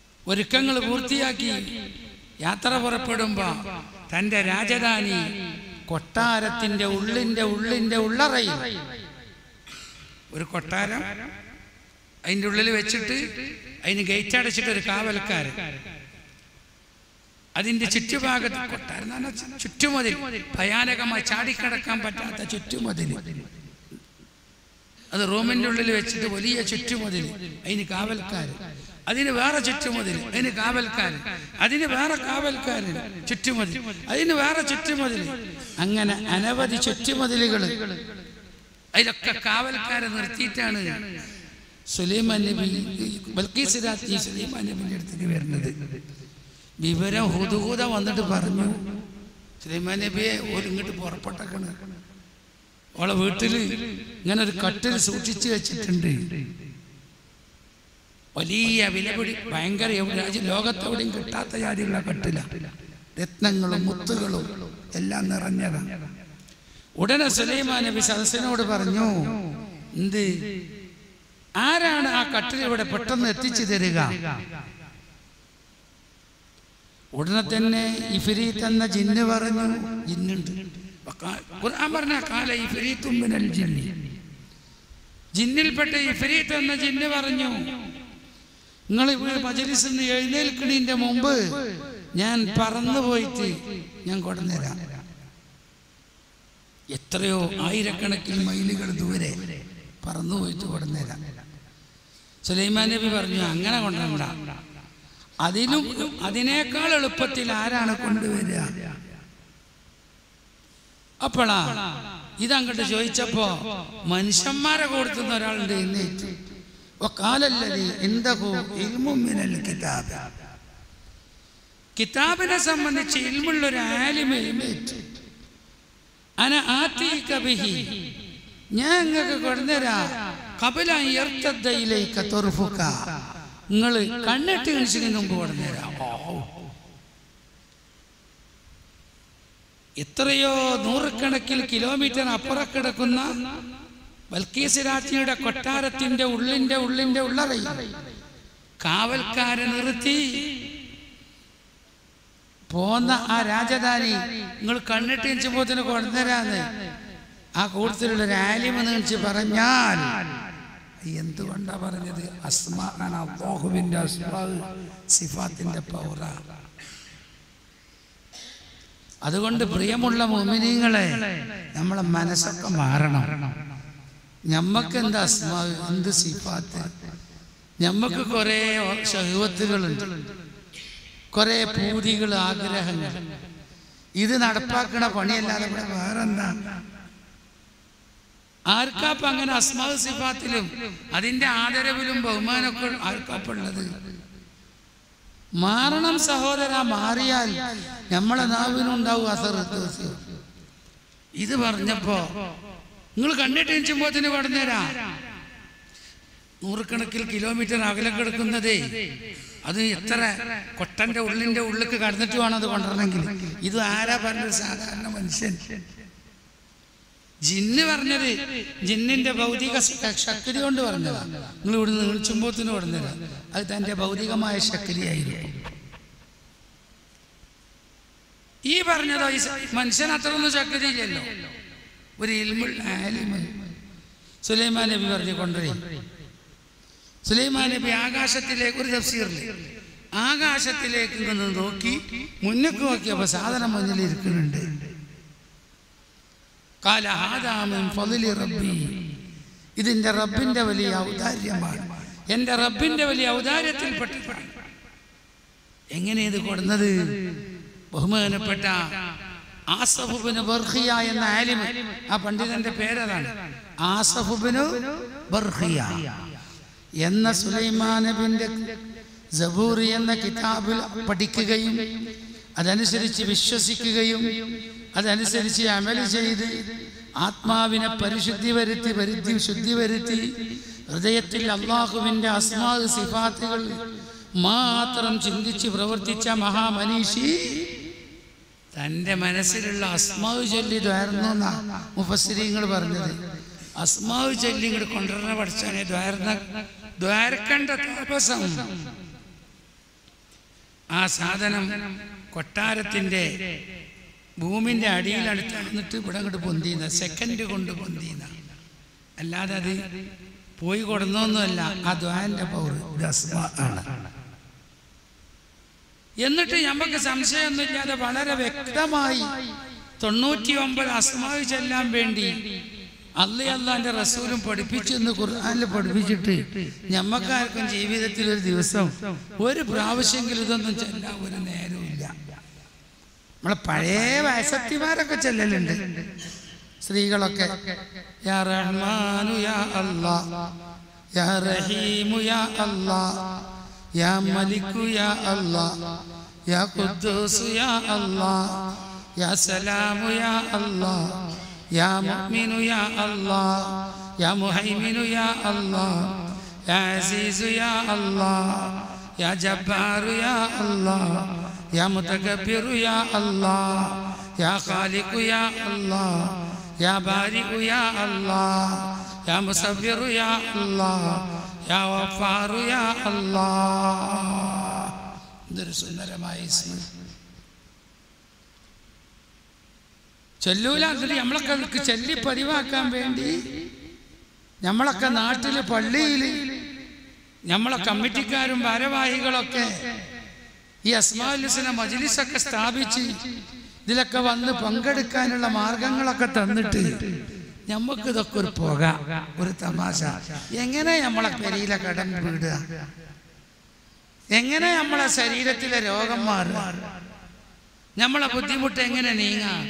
ഒരുക്കങ്ങൾ പൂർത്തിയാക്കി യാത്ര പുറപ്പെടുമ്പോ തന്റെ രാജധാനി കൊട്ടാരത്തിന്റെ ഉള്ളിന്റെ ഉള്ളിന്റെ ഉള്ളറയിൽ ഒരു കൊട്ടാരം അതിൻ്റെ ഉള്ളിൽ വെച്ചിട്ട് അതിന് ഗേറ്റ് അടച്ചിട്ട് ഒരു കാവൽക്കാരൻ അതിന്റെ ചുറ്റുഭാഗത്ത് കൊട്ടാരം എന്ന് പറഞ്ഞാൽ ചുറ്റുമതിൽ ഭയാനകമായി ചാടിക്കടക്കാൻ പറ്റാത്ത ചുറ്റുമതിൽ അത് റൂമിന്റെ ഉള്ളിൽ വെച്ചിട്ട് വലിയ ചുറ്റുമതിൽ അതിന് കാവൽക്കാരൻ അതിന് വേറെ ചുറ്റുമതിൽ അതിന് കാവൽക്കാരൻ അതിന് വേറെ കാവൽക്കാരൻ ചുറ്റുമതിൽ അതിന് വേറെ ചുറ്റുമതിൽ അങ്ങനെ അനവധി ചുറ്റുമതിലുകൾ അതിലൊക്കെ കാവൽക്കാരെ നിർത്തിയിട്ടാണ് സുലൈമാൻ നബി ബൽക്കീസ് രാത്രി സുലൈമാൻ നബിന്റെ അടുത്തേക്ക് വരുന്നത് വിവരം ഹുദൂത വന്നിട്ട് പറഞ്ഞു സുലൈമാൻ നബിയെ ഒരു ഇങ്ങോട്ട് പുറപ്പെട്ടേക്കണ് അവളെ വീട്ടിൽ ഇങ്ങനെ ഒരു കട്ടിൽ സൂക്ഷിച്ചു വെച്ചിട്ടുണ്ട് വലിയ വിലപിടി ഭയങ്കര എവിടെ രാജ്യം ലോകത്തെവിടെയും കിട്ടാത്ത ജാതിയുള്ള കട്ടില രത്നങ്ങളും മുത്തുകളും എല്ലാം നിറഞ്ഞതാണ് ഉടനെ സുലൈമാൻ നബി സദസ്സിനോട് പറഞ്ഞു എന്ത് ആരാണ് ആ കട്ടിൽ ഇവിടെ പെട്ടെന്ന് എത്തിച്ചു തരിക ഉടനെ തന്നെ ഇഫിരീത്ത് എന്ന ജിന്ന് പറഞ്ഞു ജിന്നുണ്ട് വക്കാ- ഖുർആൻ പറഞ്ഞ കാല ഇഫിരീത്തും മിനൽ ജിന്നി ജിന്നിൽപ്പെട്ട ഇഫിരീത്ത് എന്ന ജിന്ന് പറഞ്ഞു നിങ്ങൾ ഇവിടെ മജലിസിൽ നിന്ന് എഴുന്നേൽക്കണീന്റെ മുമ്പ് ഞാൻ പറന്നു പോയിട്ട് ഞാൻ കൊണ്ടുവന്നേരാം എത്രയോ ആയിരക്കണക്കിന് മൈലുകൾ ദൂരെ പറന്നു പോയിട്ട് കൊണ്ടുവന്നേരാം സുലൈമാൻ നബി പറഞ്ഞു അങ്ങനെ കൊണ്ടുവരണ്ട അതിലും അതിനേക്കാൾ എളുപ്പത്തിൽ ആരാണ് കൊണ്ടുവരിക അപ്പോളാ ഇതങ്ങോട്ട് ചോദിച്ചപ്പോ മനുഷ്യന്മാരെ കൊടുത്തുന്ന ഒരാളുണ്ട് എന്നേറ്റ് വക്കാലല്ലതി എന്തഹു ഇൽമും മിനൽ കിതാബ് കിതാബിനെ സംബന്ധിച്ച് ഇൽമുള്ള ഒരു ആലിമ എഴുന്നേറ്റ് അന ആത്തീക ബിഹി ഞാൻ നിങ്ങൾക്ക് കൊടുന്നരാ കപില ഇർത്തയിലേക്ക് തൊറുഫുക നിങ്ങൾ കണ്ണിട്ട് കാണിച്ചതിന് മുമ്പ് കൊടുന്നരാ എത്രയോ നൂറുകണക്കിൽ കിലോമീറ്റർ അപ്പുറം കിടക്കുന്ന ബൽക്കീസ് രാജ്ഞിയുടെ കൊട്ടാരത്തിന്റെ ഉള്ളിന്റെ ഉള്ളിന്റെ ഉള്ളറയിൽ കാവൽക്കാരെ നിർത്തി പോന്ന ആ രാജധാനി നിങ്ങൾ കണ്ണിട്ട് വെച്ചപ്പോത്തിന് കൊണ്ടുതരാന്ന് ആ കൂട്ടത്തിലുള്ള ഒരു ആലിമെന്ന് വെച്ച് പറഞ്ഞാൽ എന്തുകൊണ്ടാ പറഞ്ഞത് അസ്മാ ആണ് അള്ളാഹുവിന്റെ അസ്മാ സിഫാത്തിന്റെ പൗറ അതുകൊണ്ട് പ്രിയമുള്ള മോമിനിങ്ങളെ നമ്മളെ മനസ്സൊക്കെ മാറണം ഞമ്മക്ക് എന്താ അസ്മാ എന്ത് സിഫാത്ത് ഞമ്മക്ക് കുറെ ഷഹുവത്തുകളുണ്ട് കുറെ പൂതികൾ ആഗ്രഹങ്ങൾ ഇത് നടപ്പാക്കണ പണിയല്ലാതെ ഇവിടെ വേറെന്താ ആർക്കാപ്പ അങ്ങനെ അസ്മാവ് സിഫാത്തിലും അതിന്റെ ആദരവിലും ബഹുമാനമൊക്കെ ആർക്കാപ്പുള്ളത് മാറണം സഹോദര മാറിയാൽ നമ്മളെ നാവിനുണ്ടാവും അസർ ഇത് പറഞ്ഞപ്പോ നിങ്ങൾ കണ്ടിട്ട് എഞ്ചുമ്പോത്തിന് കടന്നേരാ നൂറുകണക്കിൽ കിലോമീറ്റർ അകലെ കിടക്കുന്നതേ അത് എത്ര കൊട്ടന്റെ ഉള്ളിന്റെ ഉള്ളിക്ക് കടന്നിട്ട് വേണം അത് കൊണ്ടുവരണമെങ്കിൽ ഇത് ആരാ പറഞ്ഞത് സാധാരണ മനുഷ്യൻ ജിന്ന് പറഞ്ഞത് ജിന്നിന്റെ ഭൗതിക ശ- ശക്തി കൊണ്ട് പറഞ്ഞതാ നിങ്ങൾ ഇവിടുന്ന് വിളിച്ചുമ്പോത്തിന് പറഞ്ഞതാ അത് തന്റെ ഭൗതികമായ ശക്തിയായിരുന്നു ഈ പറഞ്ഞതോ ഈ സ- മനുഷ്യൻ അത്രയൊന്നും ശക്തിയില്ലല്ലോ ഒരു ഇൽമുൽ ആലിമ് സുലൈമാൻ നബി പറഞ്ഞു കൊണ്ടുവരും സുലൈമാൻ നബി ആകാശത്തിലേക്ക് ഒരു തഫ്സീറിൽ ആകാശത്തിലേക്ക് ഇങ്ങനെ നോക്കി മുന്നേക്ക് നോക്കിയപ്പോ സാധനം മുന്നിൽ ഇരിക്കുന്നുണ്ട് കാല ഹാദാമിൻ ഫളിലി റബ്ബി ഇതിന്റെ റബ്ബിന്റെ വലിയ ഔദാര്യമാണ് എന്റെ റബ്ബിന്റെ വലിയ ഔദാര്യത്തിൽപ്പെട്ടതാണ് എങ്ങനെ ഇത് കൊടുന്നത് ബഹുമാനപ്പെട്ട ആസഫുബിന് ബർഹിയ എന്ന ആലിമ് ആ പണ്ഡിതന്റെ പേരതാണ് ആസഫുബിന് ബർഹിയ എന്ന സുലൈമാൻ നബിന്റെ സബൂറി എന്ന കിതാബിൽ പഠിക്കുകയും അതനുസരിച്ച് വിശ്വസിക്കുകയും അതനുസരിച്ച് അമല് ചെയ്ത് ആത്മാവിനെ പരിശുദ്ധി വരുത്തി വരുത്തി ശുദ്ധി വരുത്തി ഹൃദയത്തിൽ അള്ളാഹുവിൻ്റെ അസ്മാ സിഫാത്തുകൾ മാത്രം ചിന്തിച്ച് പ്രവർത്തിച്ച മഹാമനീഷി തൻ്റെ മനസ്സിലുള്ള അസ്മാവ് ചൊല്ലിതായിരുന്നു എന്നാ മുഫസ്സിരിങ്ങൾ പറഞ്ഞത് അസ്മാവ് ചൊല്ലി ഇങ്ങോട്ട് കൊണ്ടുവരണ പഠിച്ചാനെ ദ്വാരന ദ്വാരക്കണ്ട താപസം ആ സാധനം കൊട്ടാരത്തിൻ്റെ ഭൂമിൻ്റെ അടിയിലടുത്ത് നടന്നിട്ട് ഇവിടെ അങ്ങോട്ട് പൊന്തിയുന്ന സെക്കൻഡ് കൊണ്ട് പൊന്തിയുന്ന അല്ലാതെ അത് പോയി കൊടുന്നൊന്നുമല്ല ആ ദ്വാന്റെ പൗർ ഇത് അസ്മാ ആണ് എന്നിട്ട് നമുക്ക് സംശയമൊന്നുമില്ലാതെ വളരെ വ്യക്തമായി തൊണ്ണൂറ്റി ഒമ്പത് അസ്മാവ് ചെല്ലാൻ വേണ്ടി അല്ല അള്ളാന്റെ റസൂലും പഠിപ്പിച്ചു എന്ന് ഖുർആാനിൽ പഠിപ്പിച്ചിട്ട് ഞമ്മക്കാർക്കും ജീവിതത്തിൽ ഒരു ദിവസം ഒരു പ്രാവശ്യമെങ്കിലും ഇതൊന്നും ചെല്ലാൻ ഒരു നേരമില്ല നമ്മളെ പഴയ വയസ്സത്തിമാരൊക്കെ ചെല്ലലുണ്ട് സ്ത്രീകളൊക്കെ യാ റഹ്മാനു യാ അല്ലാ യാ റഹീമു യാ അല്ലാ യാ മലിക്കു യാ അല്ലാ യാ ഖുദ്ദൂസ് യാ അല്ലാ യാ സലാമു യാ അല്ലാ യാ മുഅ്മിനു യാ അല്ലാ യാ മുഹൈമിനു യാ അല്ലാ യാ അസീസു യാ അല്ലാ യാ ജബ്ബാറു യാ അല്ലാ യാ മുതകബ്ബിറു യാ അല്ലാ യാ ഖാലിഖു യാ അല്ലാ യാ ബാരിഉ യാ അല്ലാ യാ മുസവ്വിറു യാ അല്ലാ യാ വഫാറു യാ അല്ലാ ഇതൊരു സുന്ദരമായ ഇസ്മ ചൊല്ലൂല എന്നിട്ട് നമ്മളൊക്കെ അവർക്ക് ചൊല്ലി പതിവാക്കാൻ വേണ്ടി നമ്മളൊക്കെ നാട്ടിൽ പള്ളിയിൽ നമ്മളെ കമ്മിറ്റിക്കാരും ഭാരവാഹികളൊക്കെ ഈ അസ്മാലുസിനെ മജ്ലിസൊക്കെ സ്ഥാപിച്ച് ഇതിലൊക്കെ വന്ന് പങ്കെടുക്കാനുള്ള മാർഗങ്ങളൊക്കെ തന്നിട്ട് നമുക്ക് ഇതൊക്കെ ഒരു പുക ഒരു തമാശ എങ്ങനെ നമ്മളെ പെരിയിലെ കടം വീടുക എങ്ങനെ നമ്മളെ ശരീരത്തിലെ രോഗം മാറുക നമ്മളെ ബുദ്ധിമുട്ട് എങ്ങനെ നീങ്ങാം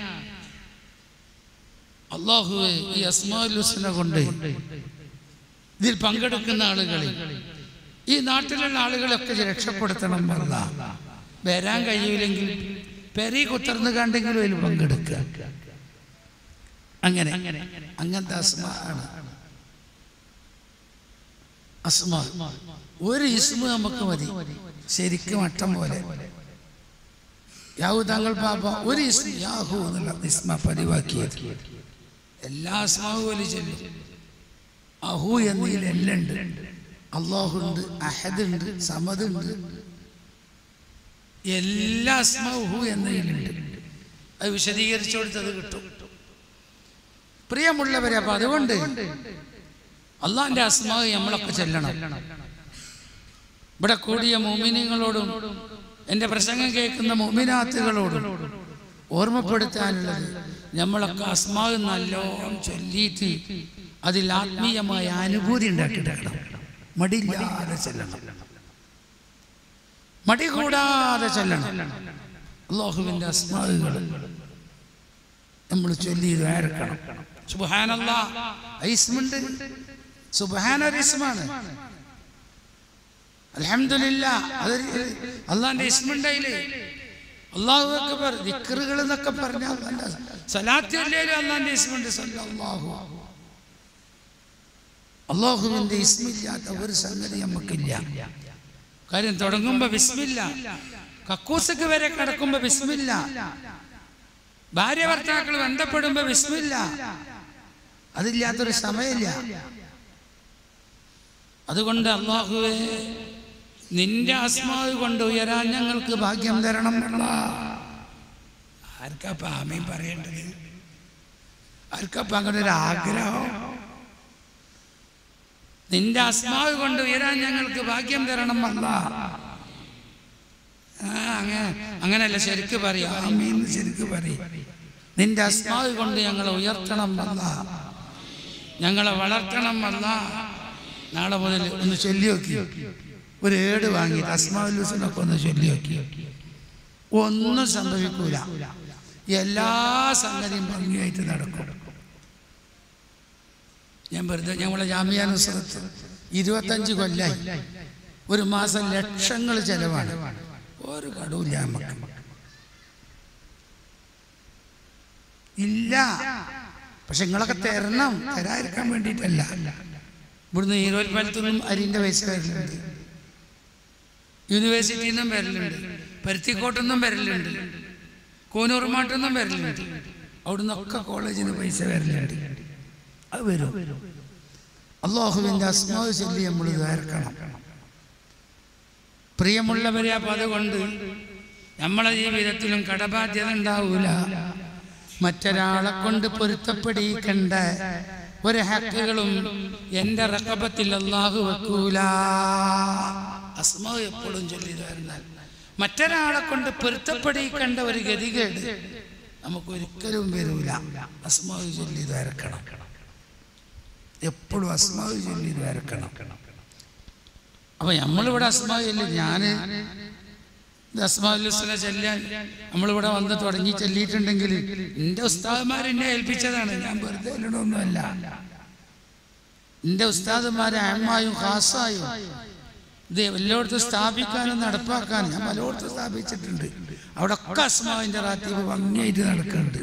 അള്ളാഹുവെ ഈ അസ്മാലുസിനെ കൊണ്ട് ഇതിൽ പങ്കെടുക്കുന്ന ആളുകളിൽ ഈ നാട്ടിലുള്ള ആളുകളൊക്കെ രക്ഷപ്പെടുത്തണം അല്ല വരാൻ കഴിയൂലെങ്കിൽ പെരി കുത്തർന്ന് കണ്ടെങ്കിലും അതിൽ പങ്കെടുക്കുക അങ്ങനെ അങ്ങനത്തെ അസ്മ ആണ് അസ്മ ഒരു ഇസ്മ നമുക്ക് മതി ശരിക്കും അട്ടം പോലെ യാഹു താങ്കൾ പാപ്പ ഒരു ഇസ്മ യാഹു എന്നുള്ള ഇസ്മ പതിവാക്കിയത് എല്ലാ അസ്മാവും പോലെ ചൊല്ലും അഹു എന്നതിൽ എല്ലാം ഉണ്ട് അള്ളാഹുണ്ട് അഹദുണ്ട് സമതുണ്ട് എല്ലാ അസ്മാഹു എന്നതിലുണ്ട് അത് വിശദീകരിച്ചു കൊടുത്തത് കിട്ടും പ്രിയമുള്ളവരെ അപ്പൊ അതുകൊണ്ട് അള്ളാന്റെ അസ്മാവ് നമ്മളൊക്കെ ചെല്ലണം ഇവിടെ കൂടിയ മോമിനിങ്ങളോടും എൻ്റെ പ്രസംഗം കേൾക്കുന്ന മോമിനാത്തുകളോടും ഓർമ്മപ്പെടുത്താനുള്ളത് നമ്മളൊക്കെ അസ്മാവ് നല്ലോണം ചൊല്ലിയിട്ട് അതിൽ ആത്മീയമായ അനുഭൂതി ഉണ്ടാക്കിയിട്ടെടുക്കണം മടിയില്ലാതെ ചെല്ലണം മടി കൂടാതെ ചെല്ലണം അള്ളാഹുവിൻ്റെ അസ്മാവുകൾ നമ്മൾ ചൊല്ലി വേർക്കണം സുബാനല്ല ഐസ്മുണ്ട് സുബാന ഒരു ഇസ്മാണ് അലഹമില്ല അതൊരു അള്ളാന്റെ ഇസ്മുണ്ടായില്ലേ അള്ളാഹു അക്ബർ ദിക്കറുകൾ എന്നൊക്കെ പറഞ്ഞാൽ സലാത്തില്ലേലും അള്ളാന്റെ ഇസ്മുണ്ട് സല്ലല്ലാഹു അള്ളാഹുവിന്റെ ഇസ്മില്ലാത്ത ഒരു സംഗതി നമുക്കില്ല കാര്യം തുടങ്ങുമ്പോ വിസ്മില്ല കക്കൂസക്ക് വരെ കിടക്കുമ്പോ വിസ്മില്ല ഭാര്യ ഭർത്താക്കൾ ബന്ധപ്പെടുമ്പോ വിസ്മില്ല അതില്ലാത്തൊരു സമയമില്ല അതുകൊണ്ട് അള്ളാഹുവെ നിന്റെ ആസ്മാവ് കൊണ്ട് ഉയരാൻ ഞങ്ങൾക്ക് ഭാഗ്യം തരണം ആർക്കപ്പ ആമയും പറയേണ്ടത് ആർക്കപ്പ അങ്ങനെ ഒരു ആഗ്രഹം നിന്റെ ആസ്മാവ് കൊണ്ട് ഉയരാൻ ഞങ്ങൾക്ക് ഭാഗ്യം തരണം അല്ല അങ്ങനെ അങ്ങനല്ല ശരിക്ക് പറയാം ആമീന്ന് ശരിക്ക് പറയും നിന്റെ ആസ്മാവ് കൊണ്ട് ഞങ്ങളെ ഉയർത്തണം അല്ല ഞങ്ങളെ വളർത്തണം അല്ല നാളെ മുതൽ ഒന്ന് ചൊല്ലി നോക്കി ഒരു ഏട് വാങ്ങി അസ്മാവുലൂസിനൊക്കെ ഒന്ന് ചൊല്ലി നോക്കി ഒന്നും സംഭവിക്കൂല എല്ലാ സംഗതിയും ഭംഗിയായിട്ട് നടക്കും ഞാൻ വെറുതെ ഞങ്ങളെ ജാമ്യാനുസൃത്ത് ഇരുപത്തഞ്ച് കൊല്ലായി ഒരു മാസം ലക്ഷങ്ങൾ ചെലവാണ് ഒരു കടവുമില്ല നമുക്ക് ഇല്ല പക്ഷെ നിങ്ങളൊക്കെ തരണം തരാതിരിക്കാൻ വേണ്ടിയിട്ടല്ല ഇവിടുന്ന് ഈരോൽപ്പാലത്തുനിന്നും അരിൻ്റെ പൈസ വരലുണ്ട് യൂണിവേഴ്സിറ്റിയിൽ നിന്നും വരലുണ്ട് പരുത്തിക്കോട്ടിൽ നിന്നും വരലുണ്ട് കോനൂർമാട്ടിൽ നിന്നും വരലുണ്ട് അവിടുന്നൊക്കെ കോളേജിന് പൈസ വരലുണ്ട് അത് വരും അള്ളാഹുവിൻ്റെ അസ്മാവ് ചൊല്ലി നമ്മൾ ദ്വാരക്കണം പ്രിയമുള്ളവരെ അപ്പം അതുകൊണ്ട് നമ്മളെ ജീവിതത്തിലും കടബാധ്യത ഉണ്ടാവൂല മറ്റൊരാളെ കൊണ്ട് പൊരുത്തപ്പെടിക്കണ്ട ഒരു ഹക്കുകളും എൻ്റെ റക്കബത്തിൽ അള്ളാഹു വെക്കൂല അസ്മ എപ്പോഴും ചൊല്ലി വരുന്നാൽ മറ്റൊരാളെ കൊണ്ട് പൊരുത്തപ്പെടിക്കേണ്ട ഒരു ഗതികേട് നമുക്ക് ഒരിക്കലും വരൂല അസ്മാവ് ചൊല്ലി വരക്കണം എപ്പോഴും അസ്മാവ് ചൊല്ലി വരക്കണം അപ്പൊ നമ്മളിവിടെ അസ്മാവ് ചൊല്ലി ഞാന് അസ്മാവുസ്ല ചെല്ലാൻ നമ്മളിവിടെ വന്ന് തുടങ്ങി ചെല്ലിയിട്ടുണ്ടെങ്കിൽ എൻ്റെ ഉസ്താദ്മാർ എന്നെ ഏൽപ്പിച്ചതാണ് ഞാൻ വെറുതെ ഇല്ലണമൊന്നുമല്ല എൻ്റെ ഉസ്താദന്മാരെ അമ്മായും ഖാസായും ഇത് എല്ലായിടത്തും സ്ഥാപിക്കാനും നടപ്പാക്കാനും ഞാൻ പലയിടത്തും സ്ഥാപിച്ചിട്ടുണ്ട് അവിടെ ഒക്കെ അസ്മാവിൻ്റെ റാത്തീവ് ഭംഗിയായിട്ട് നടക്കുന്നുണ്ട്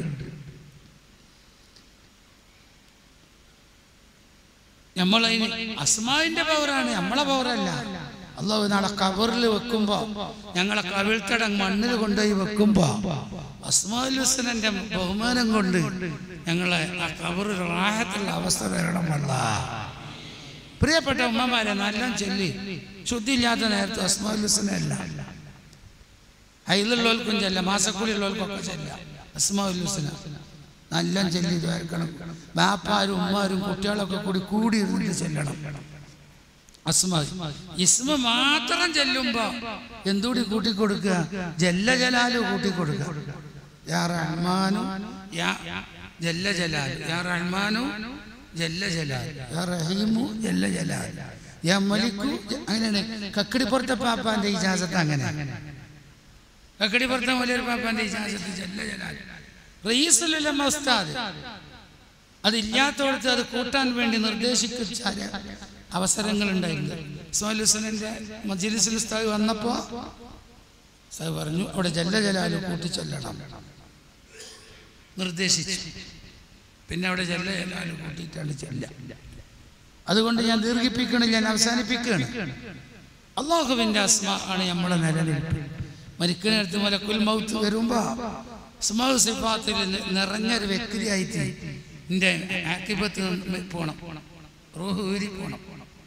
നമ്മളതിന് അസ്മാവിന്റെ പവറാണ് നമ്മളെ പവറല്ല അള്ളാഹു നാളെ കവറിൽ വെക്കുമ്പോ ഞങ്ങളെ കവിൾത്തടം മണ്ണിൽ കൊണ്ടുപോയി വെക്കുമ്പോ അസ്മാഉൽ ഹുസനന്റെ ബഹുമാനം കൊണ്ട് ഞങ്ങളെ ആ കവറിൽ റാഹത്തുള്ള അവസ്ഥ തരണം അല്ല പ്രിയപ്പെട്ട ഉമ്മമാരെ നല്ല ചൊല്ലി ശുദ്ധിയില്ലാത്ത നേരത്തെ അസ്മാഉൽ ഹുസനല്ല അയിലുള്ളവർക്കും ചെല്ല മാസക്കുള്ളിലുള്ളവർക്കൊക്കെ ചെല്ല അസ്മാഉൽ ഹുസന നല്ല ചെല്ലി ഇതായിരിക്കണം ബാപ്പാരും ഉമ്മാരും കുട്ടികളൊക്കെ കൂടി കൂടി ഇരുന്നിട്ട് ചെല്ലണം അസ്മ ഇസ്മ മാത്രം ചെല്ലുമ്പോ എന്തുകൂടി കൂട്ടിക്കൊടുക്കുക ജല്ല ജലാലു കൂട്ടിക്കൊടുക്കുക യാ റഹ്മാനു യാ ജല്ല ജലാലു യാ റഹ്മാനു ജല്ല ജലാൽ യാ റഹീമു ജല്ല ജലാൽ യാ മലിക്കു അങ്ങനെയാണ് കക്കടിപ്പുറത്തെ പാപ്പാന്റെ ഇജാസത്ത് അങ്ങനെ കക്കടിപ്പുറത്തെ വലിയൊരു പാപ്പാന്റെ ഇജാസത്ത് ജല്ല ജലാൽ റയീസുലമ ഉസ്താദ് അതില്ലാത്തടത്ത് അത് കൂട്ടാൻ വേണ്ടി നിർദ്ദേശിച്ച അവസരങ്ങൾ ഉണ്ടായിരുന്നു ഇസ്മായിൽ ഹുസനന്റെ മജിലിസിൽ ഉസ്താദ് വന്നപ്പോ ഉസ്താദ് പറഞ്ഞു അവിടെ ജല്ല ജലാല് കൂട്ടി ചെല്ലണം നിർദ്ദേശിച്ചു പിന്നെ അവിടെ ജല്ല ജലാല് കൂട്ടിയിട്ടാണ് ചെല്ല അതുകൊണ്ട് ഞാൻ ദീർഘിപ്പിക്കണം ഞാൻ അവസാനിപ്പിക്കുകയാണ് അള്ളാഹുവിന്റെ അസ്മ ആണ് നമ്മളെ നിലനിൽപ്പ് മരിക്കുന്നിടത്ത് മലക്കുൽ മൗത്ത് വരുമ്പോ സ്മാവ് സിഫാത്തിൽ നിറഞ്ഞൊരു വ്യക്തിയായിട്ട് എൻ്റെ ആക്കിബത്ത് പോണം റൂഹ് ഊരി പോണം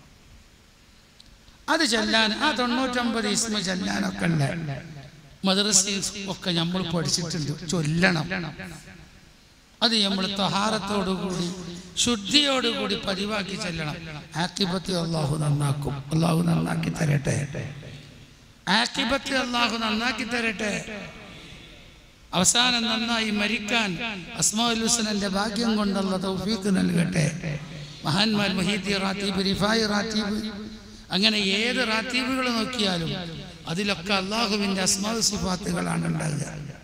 അത് ചെല്ലാൻ ആ തൊണ്ണൂറ്റമ്പത് ഇസ്മ ചെല്ലാനൊക്കെ ഉണ്ട് മദ്രസയിൽ ഒക്കെ നമ്മൾ പഠിച്ചിട്ടുണ്ട് ചൊല്ലണം അത് നമ്മൾ തഹാരത്തോടുകൂടി ശുദ്ധിയോടുകൂടി പതിവാക്കി ചെല്ലണം ആക്കിബത്ത് അള്ളാഹു നന്നാക്കും അള്ളാഹു നന്നാക്കി തരട്ടെ ആക്കിബത്ത് അള്ളാഹു നന്നാക്കി തരട്ടെ അവസാനം നന്നായി മരിക്കാൻ അസ്മാഉൽ ഹുസനന്റെ ഭാഗ്യം കൊണ്ടുള്ള തൗഫീക്ക് നൽകട്ടെ മഹാന്മാർ മഹീദി റാത്തീബ് റിഫായി റാത്തീബ് അങ്ങനെ ഏത് റാത്തീബുകൾ നോക്കിയാലും അതിലൊക്കെ അള്ളാഹുവിന്റെ അസ്മാ സിഫാത്തുകളാണ് ഉണ്ടാകുക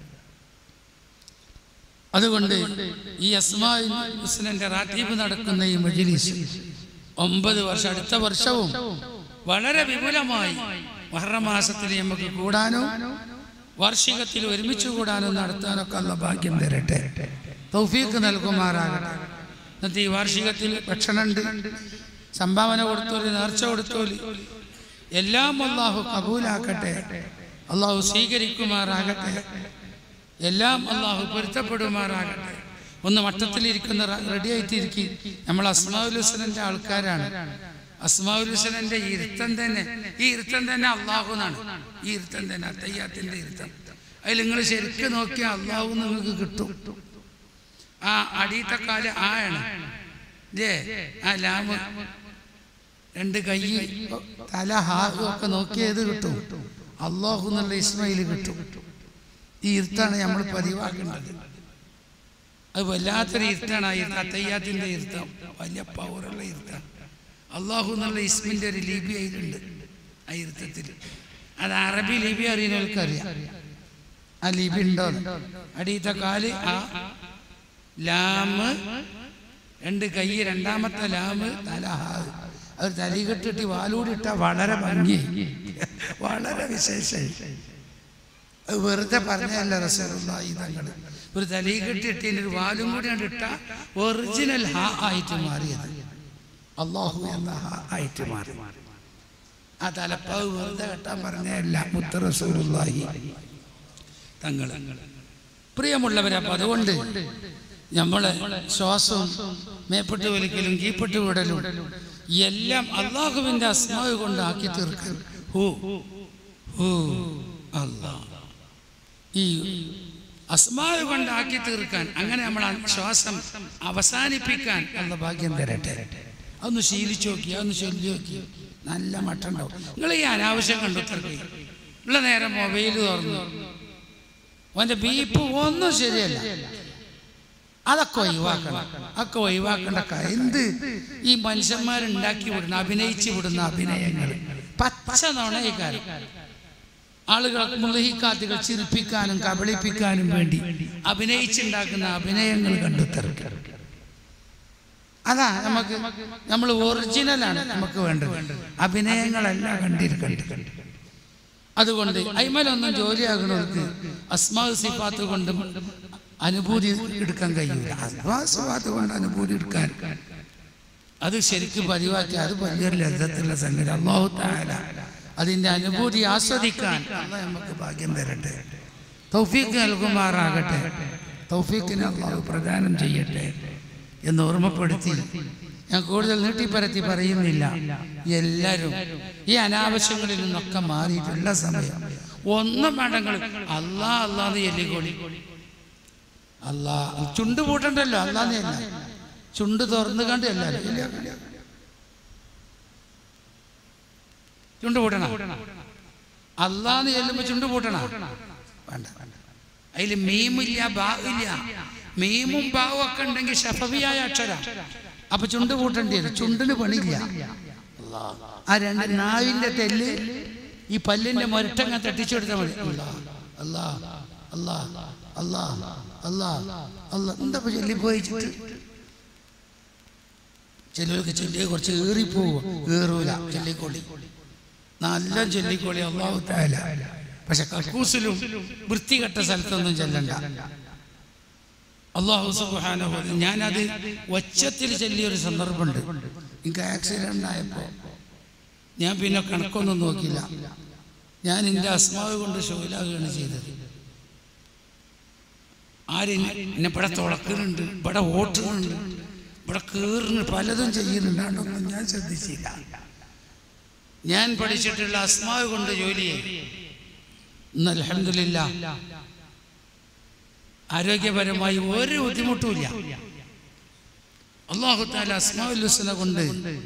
അതുകൊണ്ട് ഈ അസ്മാ ഹുസനന്റെ റാത്തീബ് നടക്കുന്ന ഈ മജിലിസ് ഒമ്പത് വർഷം അടുത്ത വർഷവും വളരെ വിപുലമായി മഹറമാസത്തിൽ നമുക്ക് കൂടാനും വാർഷികത്തിൽ ഒരുമിച്ച് കൂടാനും നടത്താനൊക്കെ ഉള്ള ഭാഗ്യം തരട്ടെ തൗഫീക്ക് നൽകുമാറാകട്ടെ എന്നിട്ട് ഈ വാർഷികത്തിൽ ഭക്ഷണമുണ്ട് സംഭാവന കൊടുത്തോലി നേർച്ച കൊടുത്തോലി എല്ലാം അള്ളാഹു കബൂലാക്കട്ടെ അള്ളാഹു സ്വീകരിക്കുമാറാകട്ടെ എല്ലാം അള്ളാഹു പൊരുത്തപ്പെടുമാറാകട്ടെ ഒന്ന് മട്ടത്തിലിരിക്കുന്ന റെഡി ആയിട്ടിരിക്കും നമ്മൾ അസ്മാഉൽ ഹുസനന്റെ ആൾക്കാരാണ് അസ്മാഉൽ ഹുസനന്റെ ഇരുത്തം തന്നെ ഈ ഇരുത്തം തന്നെ അള്ളാഹു എന്നാണ് ഈ ഇരുത്തം തന്നെ അത്തയ്യാത്തിന്റെ ഇരുത്തം അതിൽ നിങ്ങൾ ശരിക്കും നോക്കിയാൽ അള്ളാഹു നിങ്ങൾക്ക് കിട്ടും ആ അടിയത്തെ കാല് ആണ് ഇല്ലേ ആ ലാമ് രണ്ട് കൈ തല ഹാ ഒക്കെ നോക്കിയത് കിട്ടും അള്ളാഹു എന്നുള്ള ഇസ്മയിൽ കിട്ടും ഈ ഇരുത്താണ് നമ്മൾ പതിവാക്കേണ്ടത് അത് വല്ലാത്തൊരു ഇരുത്താണ് ആ ഇരുത്തം അത്തയ്യാത്തിന്റെ ഇരുത്തം വലിയ പവറുള്ള ഇരുത്തം അള്ളാഹു എന്നുള്ള ഇസ്മിന്റെ ഒരു ലിപി അതിലുണ്ട് ആ ഇരുത്തത്തിൽ അത് അറബി ലിപി അറിയുന്നവർക്കറിയാം ആ ലിപി ഉണ്ടോ അടിയത്തെ കാല് ആ ലാമ് രണ്ട് കൈ രണ്ടാമത്തെ ലാമ് തല ഹാ അത് തലകെട്ടിട്ട് വാലൂടി ഇട്ട വളരെ ഭംഗി വളരെ വിശേഷമായി അത് വെറുതെ പറഞ്ഞല്ല റസൂലുള്ളാഹി തങ്ങൾ ഒരു തലകെട്ടിട്ട് ഒരു വാലും കൂടി ഇട്ട ഒറിജിനൽ ഹാ ആയിട്ട് മാറിയത് അള്ളാഹു എന്ന ഹാ ആയിട്ട് മാറി ആ തലപ്പാവ് വെറുതെ കെട്ടാൻ പറഞ്ഞല്ല മുത്ത റസൂലുള്ളാഹി തങ്ങൾ പ്രിയമുള്ളവരെ അപ്പൊ അതുകൊണ്ട് നമ്മളെ ശ്വാസവും മേപ്പെട്ട് വലിക്കലും കീപ്പെട്ട് വിടലും എല്ലാം അള്ളാഹുവിന്റെ അസ്മാവ് കൊണ്ട് ആക്കി തീർക്കും ഹൂ ഹൂ അല്ലാ ഈ അസ്മാവ് കൊണ്ടാക്കി തീർക്കാൻ അങ്ങനെ നമ്മൾ ആ ശ്വാസം അവസാനിപ്പിക്കാൻ ഉള്ള ഭാഗ്യം തരട്ടെ അതൊന്ന് ശീലിച്ചു നോക്കി അതൊന്ന് ചൊല്ലി നോക്കി നല്ല മട്ടുണ്ടാവും നിങ്ങൾ ഈ അനാവശ്യം കണ്ടു തീർക്കുക ഉള്ള നേരം മൊബൈൽ തുറന്നു അവൻ്റെ ബീപ്പ് ഒന്നും ശരിയല്ല അതൊക്കെ ഒഴിവാക്കണം അതൊക്കെ ഒഴിവാക്കേണ്ട കാര്യം എന്ത് ഈ മനുഷ്യന്മാരുണ്ടാക്കി വിടുന്ന അഭിനയിച്ച് വിടുന്ന അഭിനയങ്ങൾ പച്ച നുണ ഈ കാര്യം ആളുകൾ മുലഹിക്കാത്തുകൾ ചിരിപ്പിക്കാനും കബളിപ്പിക്കാനും വേണ്ടി അഭിനയിച്ചുണ്ടാക്കുന്ന അഭിനയങ്ങൾ കണ്ടു തീർക്കുക അതാ നമുക്ക് നമ്മൾ ഒറിജിനലാണ് നമുക്ക് വേണ്ടത് അഭിനയങ്ങളല്ല കണ്ടിരിക്കേണ്ടത് അതുകൊണ്ട് അയ്മലൊന്നും ജോലിയാകണവർക്ക് അസ്മാവ് സിഫാത്ത് കൊണ്ട് അനുഭൂതി എടുക്കാൻ കഴിയില്ല അസ്മാവ് സിഫാത്ത് കൊണ്ട് അനുഭൂതി എടുക്കാൻ അത് ശരിക്കും പതിവാക്കി അത് വലിയൊരു ലളിതത്തിലുള്ള സംഗതി അള്ളാഹു താല അതിൻ്റെ അനുഭൂതി ആസ്വദിക്കാൻ അള്ളാഹ് നമുക്ക് ഭാഗ്യം തരട്ടെ തൗഫീഖ് നൽകുമാറാകട്ടെ തൗഫീഖിനെ അള്ളാഹു പ്രദാനം ചെയ്യട്ടെ എന്ന് ഓർമ്മപ്പെടുത്തി ഞാൻ കൂടുതൽ നീട്ടിപ്പരത്തി പറയുന്നില്ല എല്ലാവരും ഈ അനാവശ്യങ്ങളിൽ നിന്നൊക്കെ മാറിയിട്ടുള്ള സമയം ഒന്നും വേണ്ടെങ്കിൽ അല്ലാ അല്ലാന്ന് ചൊല്ലിക്കോളി അല്ലാ ചുണ്ട് പൂട്ടണ്ടല്ലോ അല്ലാന്ന് അല്ല ചുണ്ട് തുറന്നു കണ്ട് എല്ലാവരും ഇല്ല ഇല്ല. ചുണ്ട് പൂട്ടണം അല്ലാന്ന് ചെല്ലുമ്പോ ചുണ്ട് പൂട്ടണം വേണ്ട അതിൽ മീമില്ല ബാവില്ല മീമും ബാവും ഒക്കെ ഉണ്ടെങ്കിൽ ഷഫവിയായ അക്ഷര അപ്പൊ ചുണ്ട് പൂട്ടേണ്ടി വരും ചുണ്ടിന് പണിയില്ല ആ രണ്ട് നാവിന്റെ തെല്ല് ഈ പല്ലിന്റെ മുരട്ടങ്ങ തട്ടിച്ചെടുത്താൽ മതി അല്ലാ അല്ലാ അല്ലാ അല്ലാ അല്ലാ എന്താ ഇപ്പൊ ചൊല്ലിപ്പോയിച്ചിട്ട് ചിലർക്ക് ചൊല്ലിയെ കുറച്ച് ഏറിപ്പോവുക ഏറൂല ചൊല്ലിക്കൊള്ളി നല്ല ചൊല്ലിക്കൊള്ളി അള്ളാഹു താല പക്ഷെ കക്കൂസിലും വൃത്തികെട്ട സ്ഥലത്തൊന്നും ചെല്ലണ്ട അള്ളാഹു സുബാനഹു ഞാനത് ഒച്ചത്തിൽ ചൊല്ലിയൊരു സന്ദർഭമുണ്ട് എനിക്ക് ആക്സിഡന്റ് ആയപ്പോ ഞാൻ പിന്നെ കണക്കൊന്നും നോക്കില്ല ഞാൻ എൻ്റെ അസ്മാവ് കൊണ്ട് ഷോയിലാകുകയാണ് ചെയ്തത് ആരും എന്നെ ഇവിടെ തുളക്കുന്നുണ്ട് ഇവിടെ ഓട്ടുന്നുണ്ട് ഇവിടെ കീറുന്നു പലതും ചെയ്യുന്നുണ്ട് അതൊന്നും ഞാൻ ശ്രദ്ധിച്ചില്ല ഞാൻ പഠിച്ചിട്ടുള്ള അസ്മാവ് കൊണ്ട് ജോലി ഇന്ന് അലഹമില്ല ആരോഗ്യപരമായി ഒരു ബുദ്ധിമുട്ടുമില്ല അള്ളാഹു താല അസ്മാവുൽ ഹുസ്ന കൊണ്ട്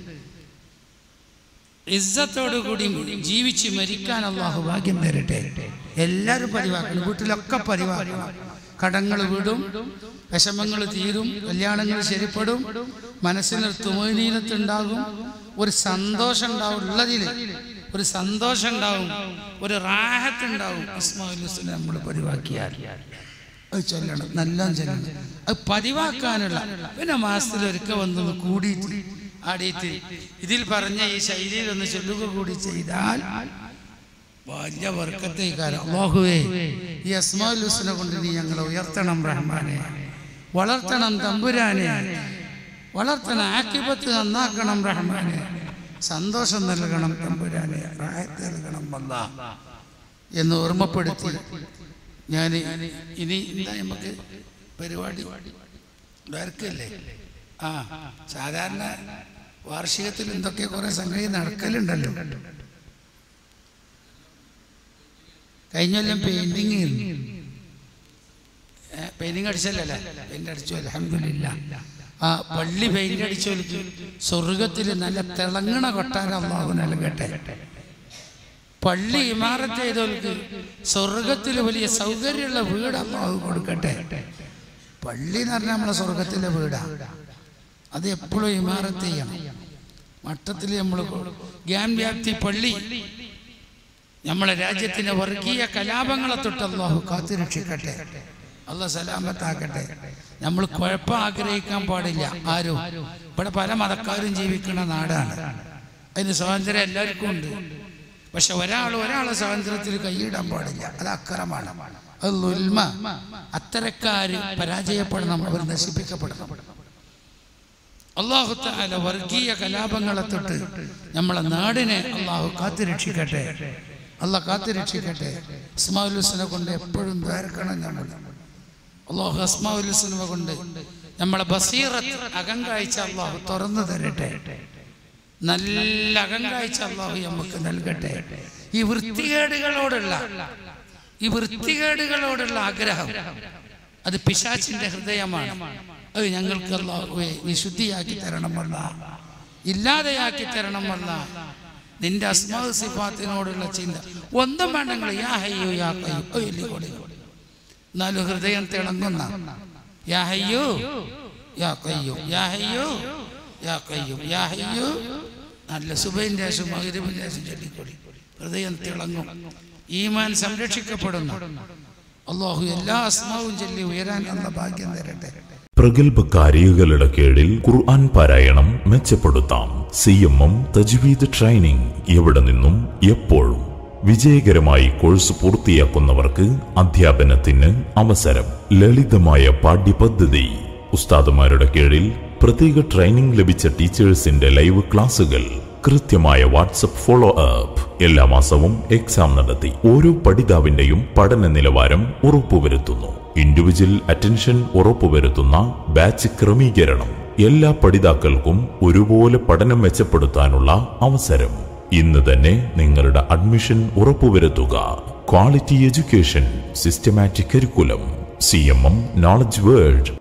ഇസ്സത്തോടു കൂടി ജീവിച്ച് മരിക്കാൻ അള്ളാഹു ഭാഗ്യം തരട്ടെ എല്ലാവരും പതിവാക്കണം വീട്ടിലൊക്കെ പതിവാക്കണം കടങ്ങൾ വിടും വിഷമങ്ങൾ തീരും കല്യാണങ്ങൾ ശരിപ്പെടും മനസ്സിന് തുമനീനത്തുണ്ടാകും ഒരു സന്തോഷം ഉണ്ടാവും ഉള്ളതിൽ ഒരു സന്തോഷം ഉണ്ടാവും ഒരു റാഹത്ത് ഉണ്ടാവും അസ്മാവുൽ ഹുസ്ന നമ്മൾ പതിവാക്കിയാൽ അത് ചൊല്ലണം നല്ല ചൊല്ലണം അത് പതിവാക്കാനുള്ള പിന്നെ മാസത്തിൽ ഒരിക്കൽ വന്നൊന്ന് കൂടിയിട്ട് ആടിയിട്ട് ഇതിൽ പറഞ്ഞ ഈ ശൈലിയിൽ ഒന്ന് ചൊല്ലുക കൂടി ചെയ്താൽ വലിയ വർക്കത്തെ കാലം അള്ളാഹുവേ ഈ അസ്മാഉൽ ഹുസ്ന കൊണ്ട് നീ ഞങ്ങളെ ഉയർത്തണം റഹ്മാനെ വളർത്തണം തമ്പുരാനെ വളർത്തണം ആക്കിബത്ത് നന്നാക്കണം റഹ്മാനെ സന്തോഷം നൽകണം തമ്പുരാനെ റായത്ത് നൽകണം വല്ല എന്ന് ഓർമ്മപ്പെടുത്തി ഞാൻ ഇനി എന്താ നമുക്ക് പരിപാടി വർക്കല്ലേ ആ സാധാരണ വാർഷികത്തിൽ എന്തൊക്കെ കുറെ സംഗതി നടക്കലുണ്ടല്ലോ കഴിഞ്ഞ കൊല്ലം പെയിന്റിങ് പെയിന്റിങ് അടിച്ചല്ലേ പെയിന്റ് അടിച്ചു അലഹമില്ല ആ പള്ളി പെയിന്റ് അടിച്ചവർക്ക് സ്വർഗത്തിൽ നല്ല തിളങ്ങണ കൊട്ടാരം അള്ളാഹു നൽകട്ടെ പള്ളി ഇമാറത്ത് ചെയ്തവർക്ക് സ്വർഗത്തിൽ വലിയ സൗകര്യമുള്ള വീട് അള്ളാഹു കൊടുക്കട്ടെ പള്ളി എന്ന് പറഞ്ഞാൽ നമ്മളെ സ്വർഗത്തിലെ വീടാ അത് എപ്പോഴും ഇമാറത്ത് ചെയ്യണം മട്ടത്തിൽ നമ്മൾ ഗ്യാൻ വ്യാപ്തി പള്ളി നമ്മളെ രാജ്യത്തിന്റെ വർഗീയ കലാപങ്ങളെ തൊട്ട് അള്ളാഹു കാത്തുരക്ഷിക്കട്ടെ അള്ളാഹ് സലാമത്താക്കട്ടെ നമ്മൾ കുഴപ്പം ആഗ്രഹിക്കാൻ പാടില്ല ആരും ഇവിടെ പല മതക്കാരും ജീവിക്കുന്ന നാടാണ് അതിന് സ്വാതന്ത്ര്യം എല്ലാവർക്കും ഉണ്ട് പക്ഷെ ഒരാൾ ഒരാളെ സ്വാതന്ത്ര്യത്തിൽ കൈയിടാൻ പാടില്ല അത് അക്രമാണ് അത് ലുൽമ അത്തരക്കാര് പരാജയപ്പെടണം അവർ നശിപ്പിക്കപ്പെടണം അള്ളാഹു താല വർഗീയ കലാപങ്ങളെ തൊട്ട് നമ്മളെ നാടിനെ അള്ളാഹു കാത്തുരക്ഷിക്കട്ടെ അള്ളാഹ് കാത്തുരക്ഷിക്കട്ടെ അസ്മാഉലുസ്നെ കൊണ്ട് എപ്പോഴും ദ്വാരക്കണം നമ്മൾ അള്ളാഹു അസ്മാഉലുസ്നെ കൊണ്ട് നമ്മളെ ബസീറത്ത് അകങ്കാഴ്ച അള്ളാഹു തുറന്നു തരട്ടെ നല്ല അകങ്കാഴ്ച അള്ളാഹു നമുക്ക് നൽകട്ടെ ഈ വൃത്തികേടുകളോടുള്ള ഈ വൃത്തികേടുകളോടുള്ള ആഗ്രഹം അത് പിശാച്ചിന്റെ ഹൃദയമാണ് അത് ഞങ്ങൾക്ക് അല്ലാഹുവേ വിശുദ്ധിയാക്കി തരണമല്ല ഇല്ലാതെയാക്കി തരണമല്ല നിന്റെ അസ്മാ സിഫാത്തിനോടുള്ള ചിന്ത ഒന്നും വേണ്ടെങ്കിൽ യാ ഹയ്യോ യാ കയ്യോ ഓ എല്ലി കൊടി എന്നാലും ഹൃദയം തിളങ്ങുന്ന യാ ഹയ്യോ യാ കയ്യോ യാ ഹയ്യോ യാ കയ്യോ യാ ഹയ്യോ നല്ല സുബൈൻ്റെ ശേഷം മകരുവിൻ്റെ ശേഷം ചൊല്ലിക്കൊടി ഹൃദയം തിളങ്ങും ഈമാൻ സംരക്ഷിക്കപ്പെടുന്നു അള്ളാഹു എല്ലാ അസ്മാവും ചൊല്ലി ഉയരാൻ എന്ന ഭാഗ്യം തരട്ടെ പ്രഗത്ഭ കാരികകളുടെ കീഴിൽ ഖുർആൻ പാരായണം മെച്ചപ്പെടുത്താം സി എം എം തജ്വീദ് ട്രെയിനിങ് എവിടെ നിന്നും എപ്പോഴും വിജയകരമായി കോഴ്സ് പൂർത്തിയാക്കുന്നവർക്ക് അധ്യാപനത്തിന് അവസരം ലളിതമായ പാഠ്യപദ്ധതി ഉസ്താദുമാരുടെ കീഴിൽ പ്രത്യേക ട്രെയിനിംഗ് ലഭിച്ച ടീച്ചേഴ്സിന്റെ ലൈവ് ക്ലാസുകൾ കൃത്യമായ വാട്സപ്പ് ഫോളോ അപ്പ് എല്ലാ മാസവും എക്സാം നടത്തി ഓരോ പഠിതാവിന്റെയും പഠന നിലവാരം ഉറപ്പുവരുത്തുന്നു ഇൻഡിവിജ്വൽ അറ്റൻഷൻ ഉറപ്പുവരുത്തുന്ന ബാച്ച് ക്രമീകരണം എല്ലാ പഠിതാക്കൾക്കും ഒരുപോലെ പഠനം മെച്ചപ്പെടുത്താനുള്ള അവസരം ഇന്ന് തന്നെ നിങ്ങളുടെ അഡ്മിഷൻ ഉറപ്പുവരുത്തുക quality education systematic curriculum C M M knowledge world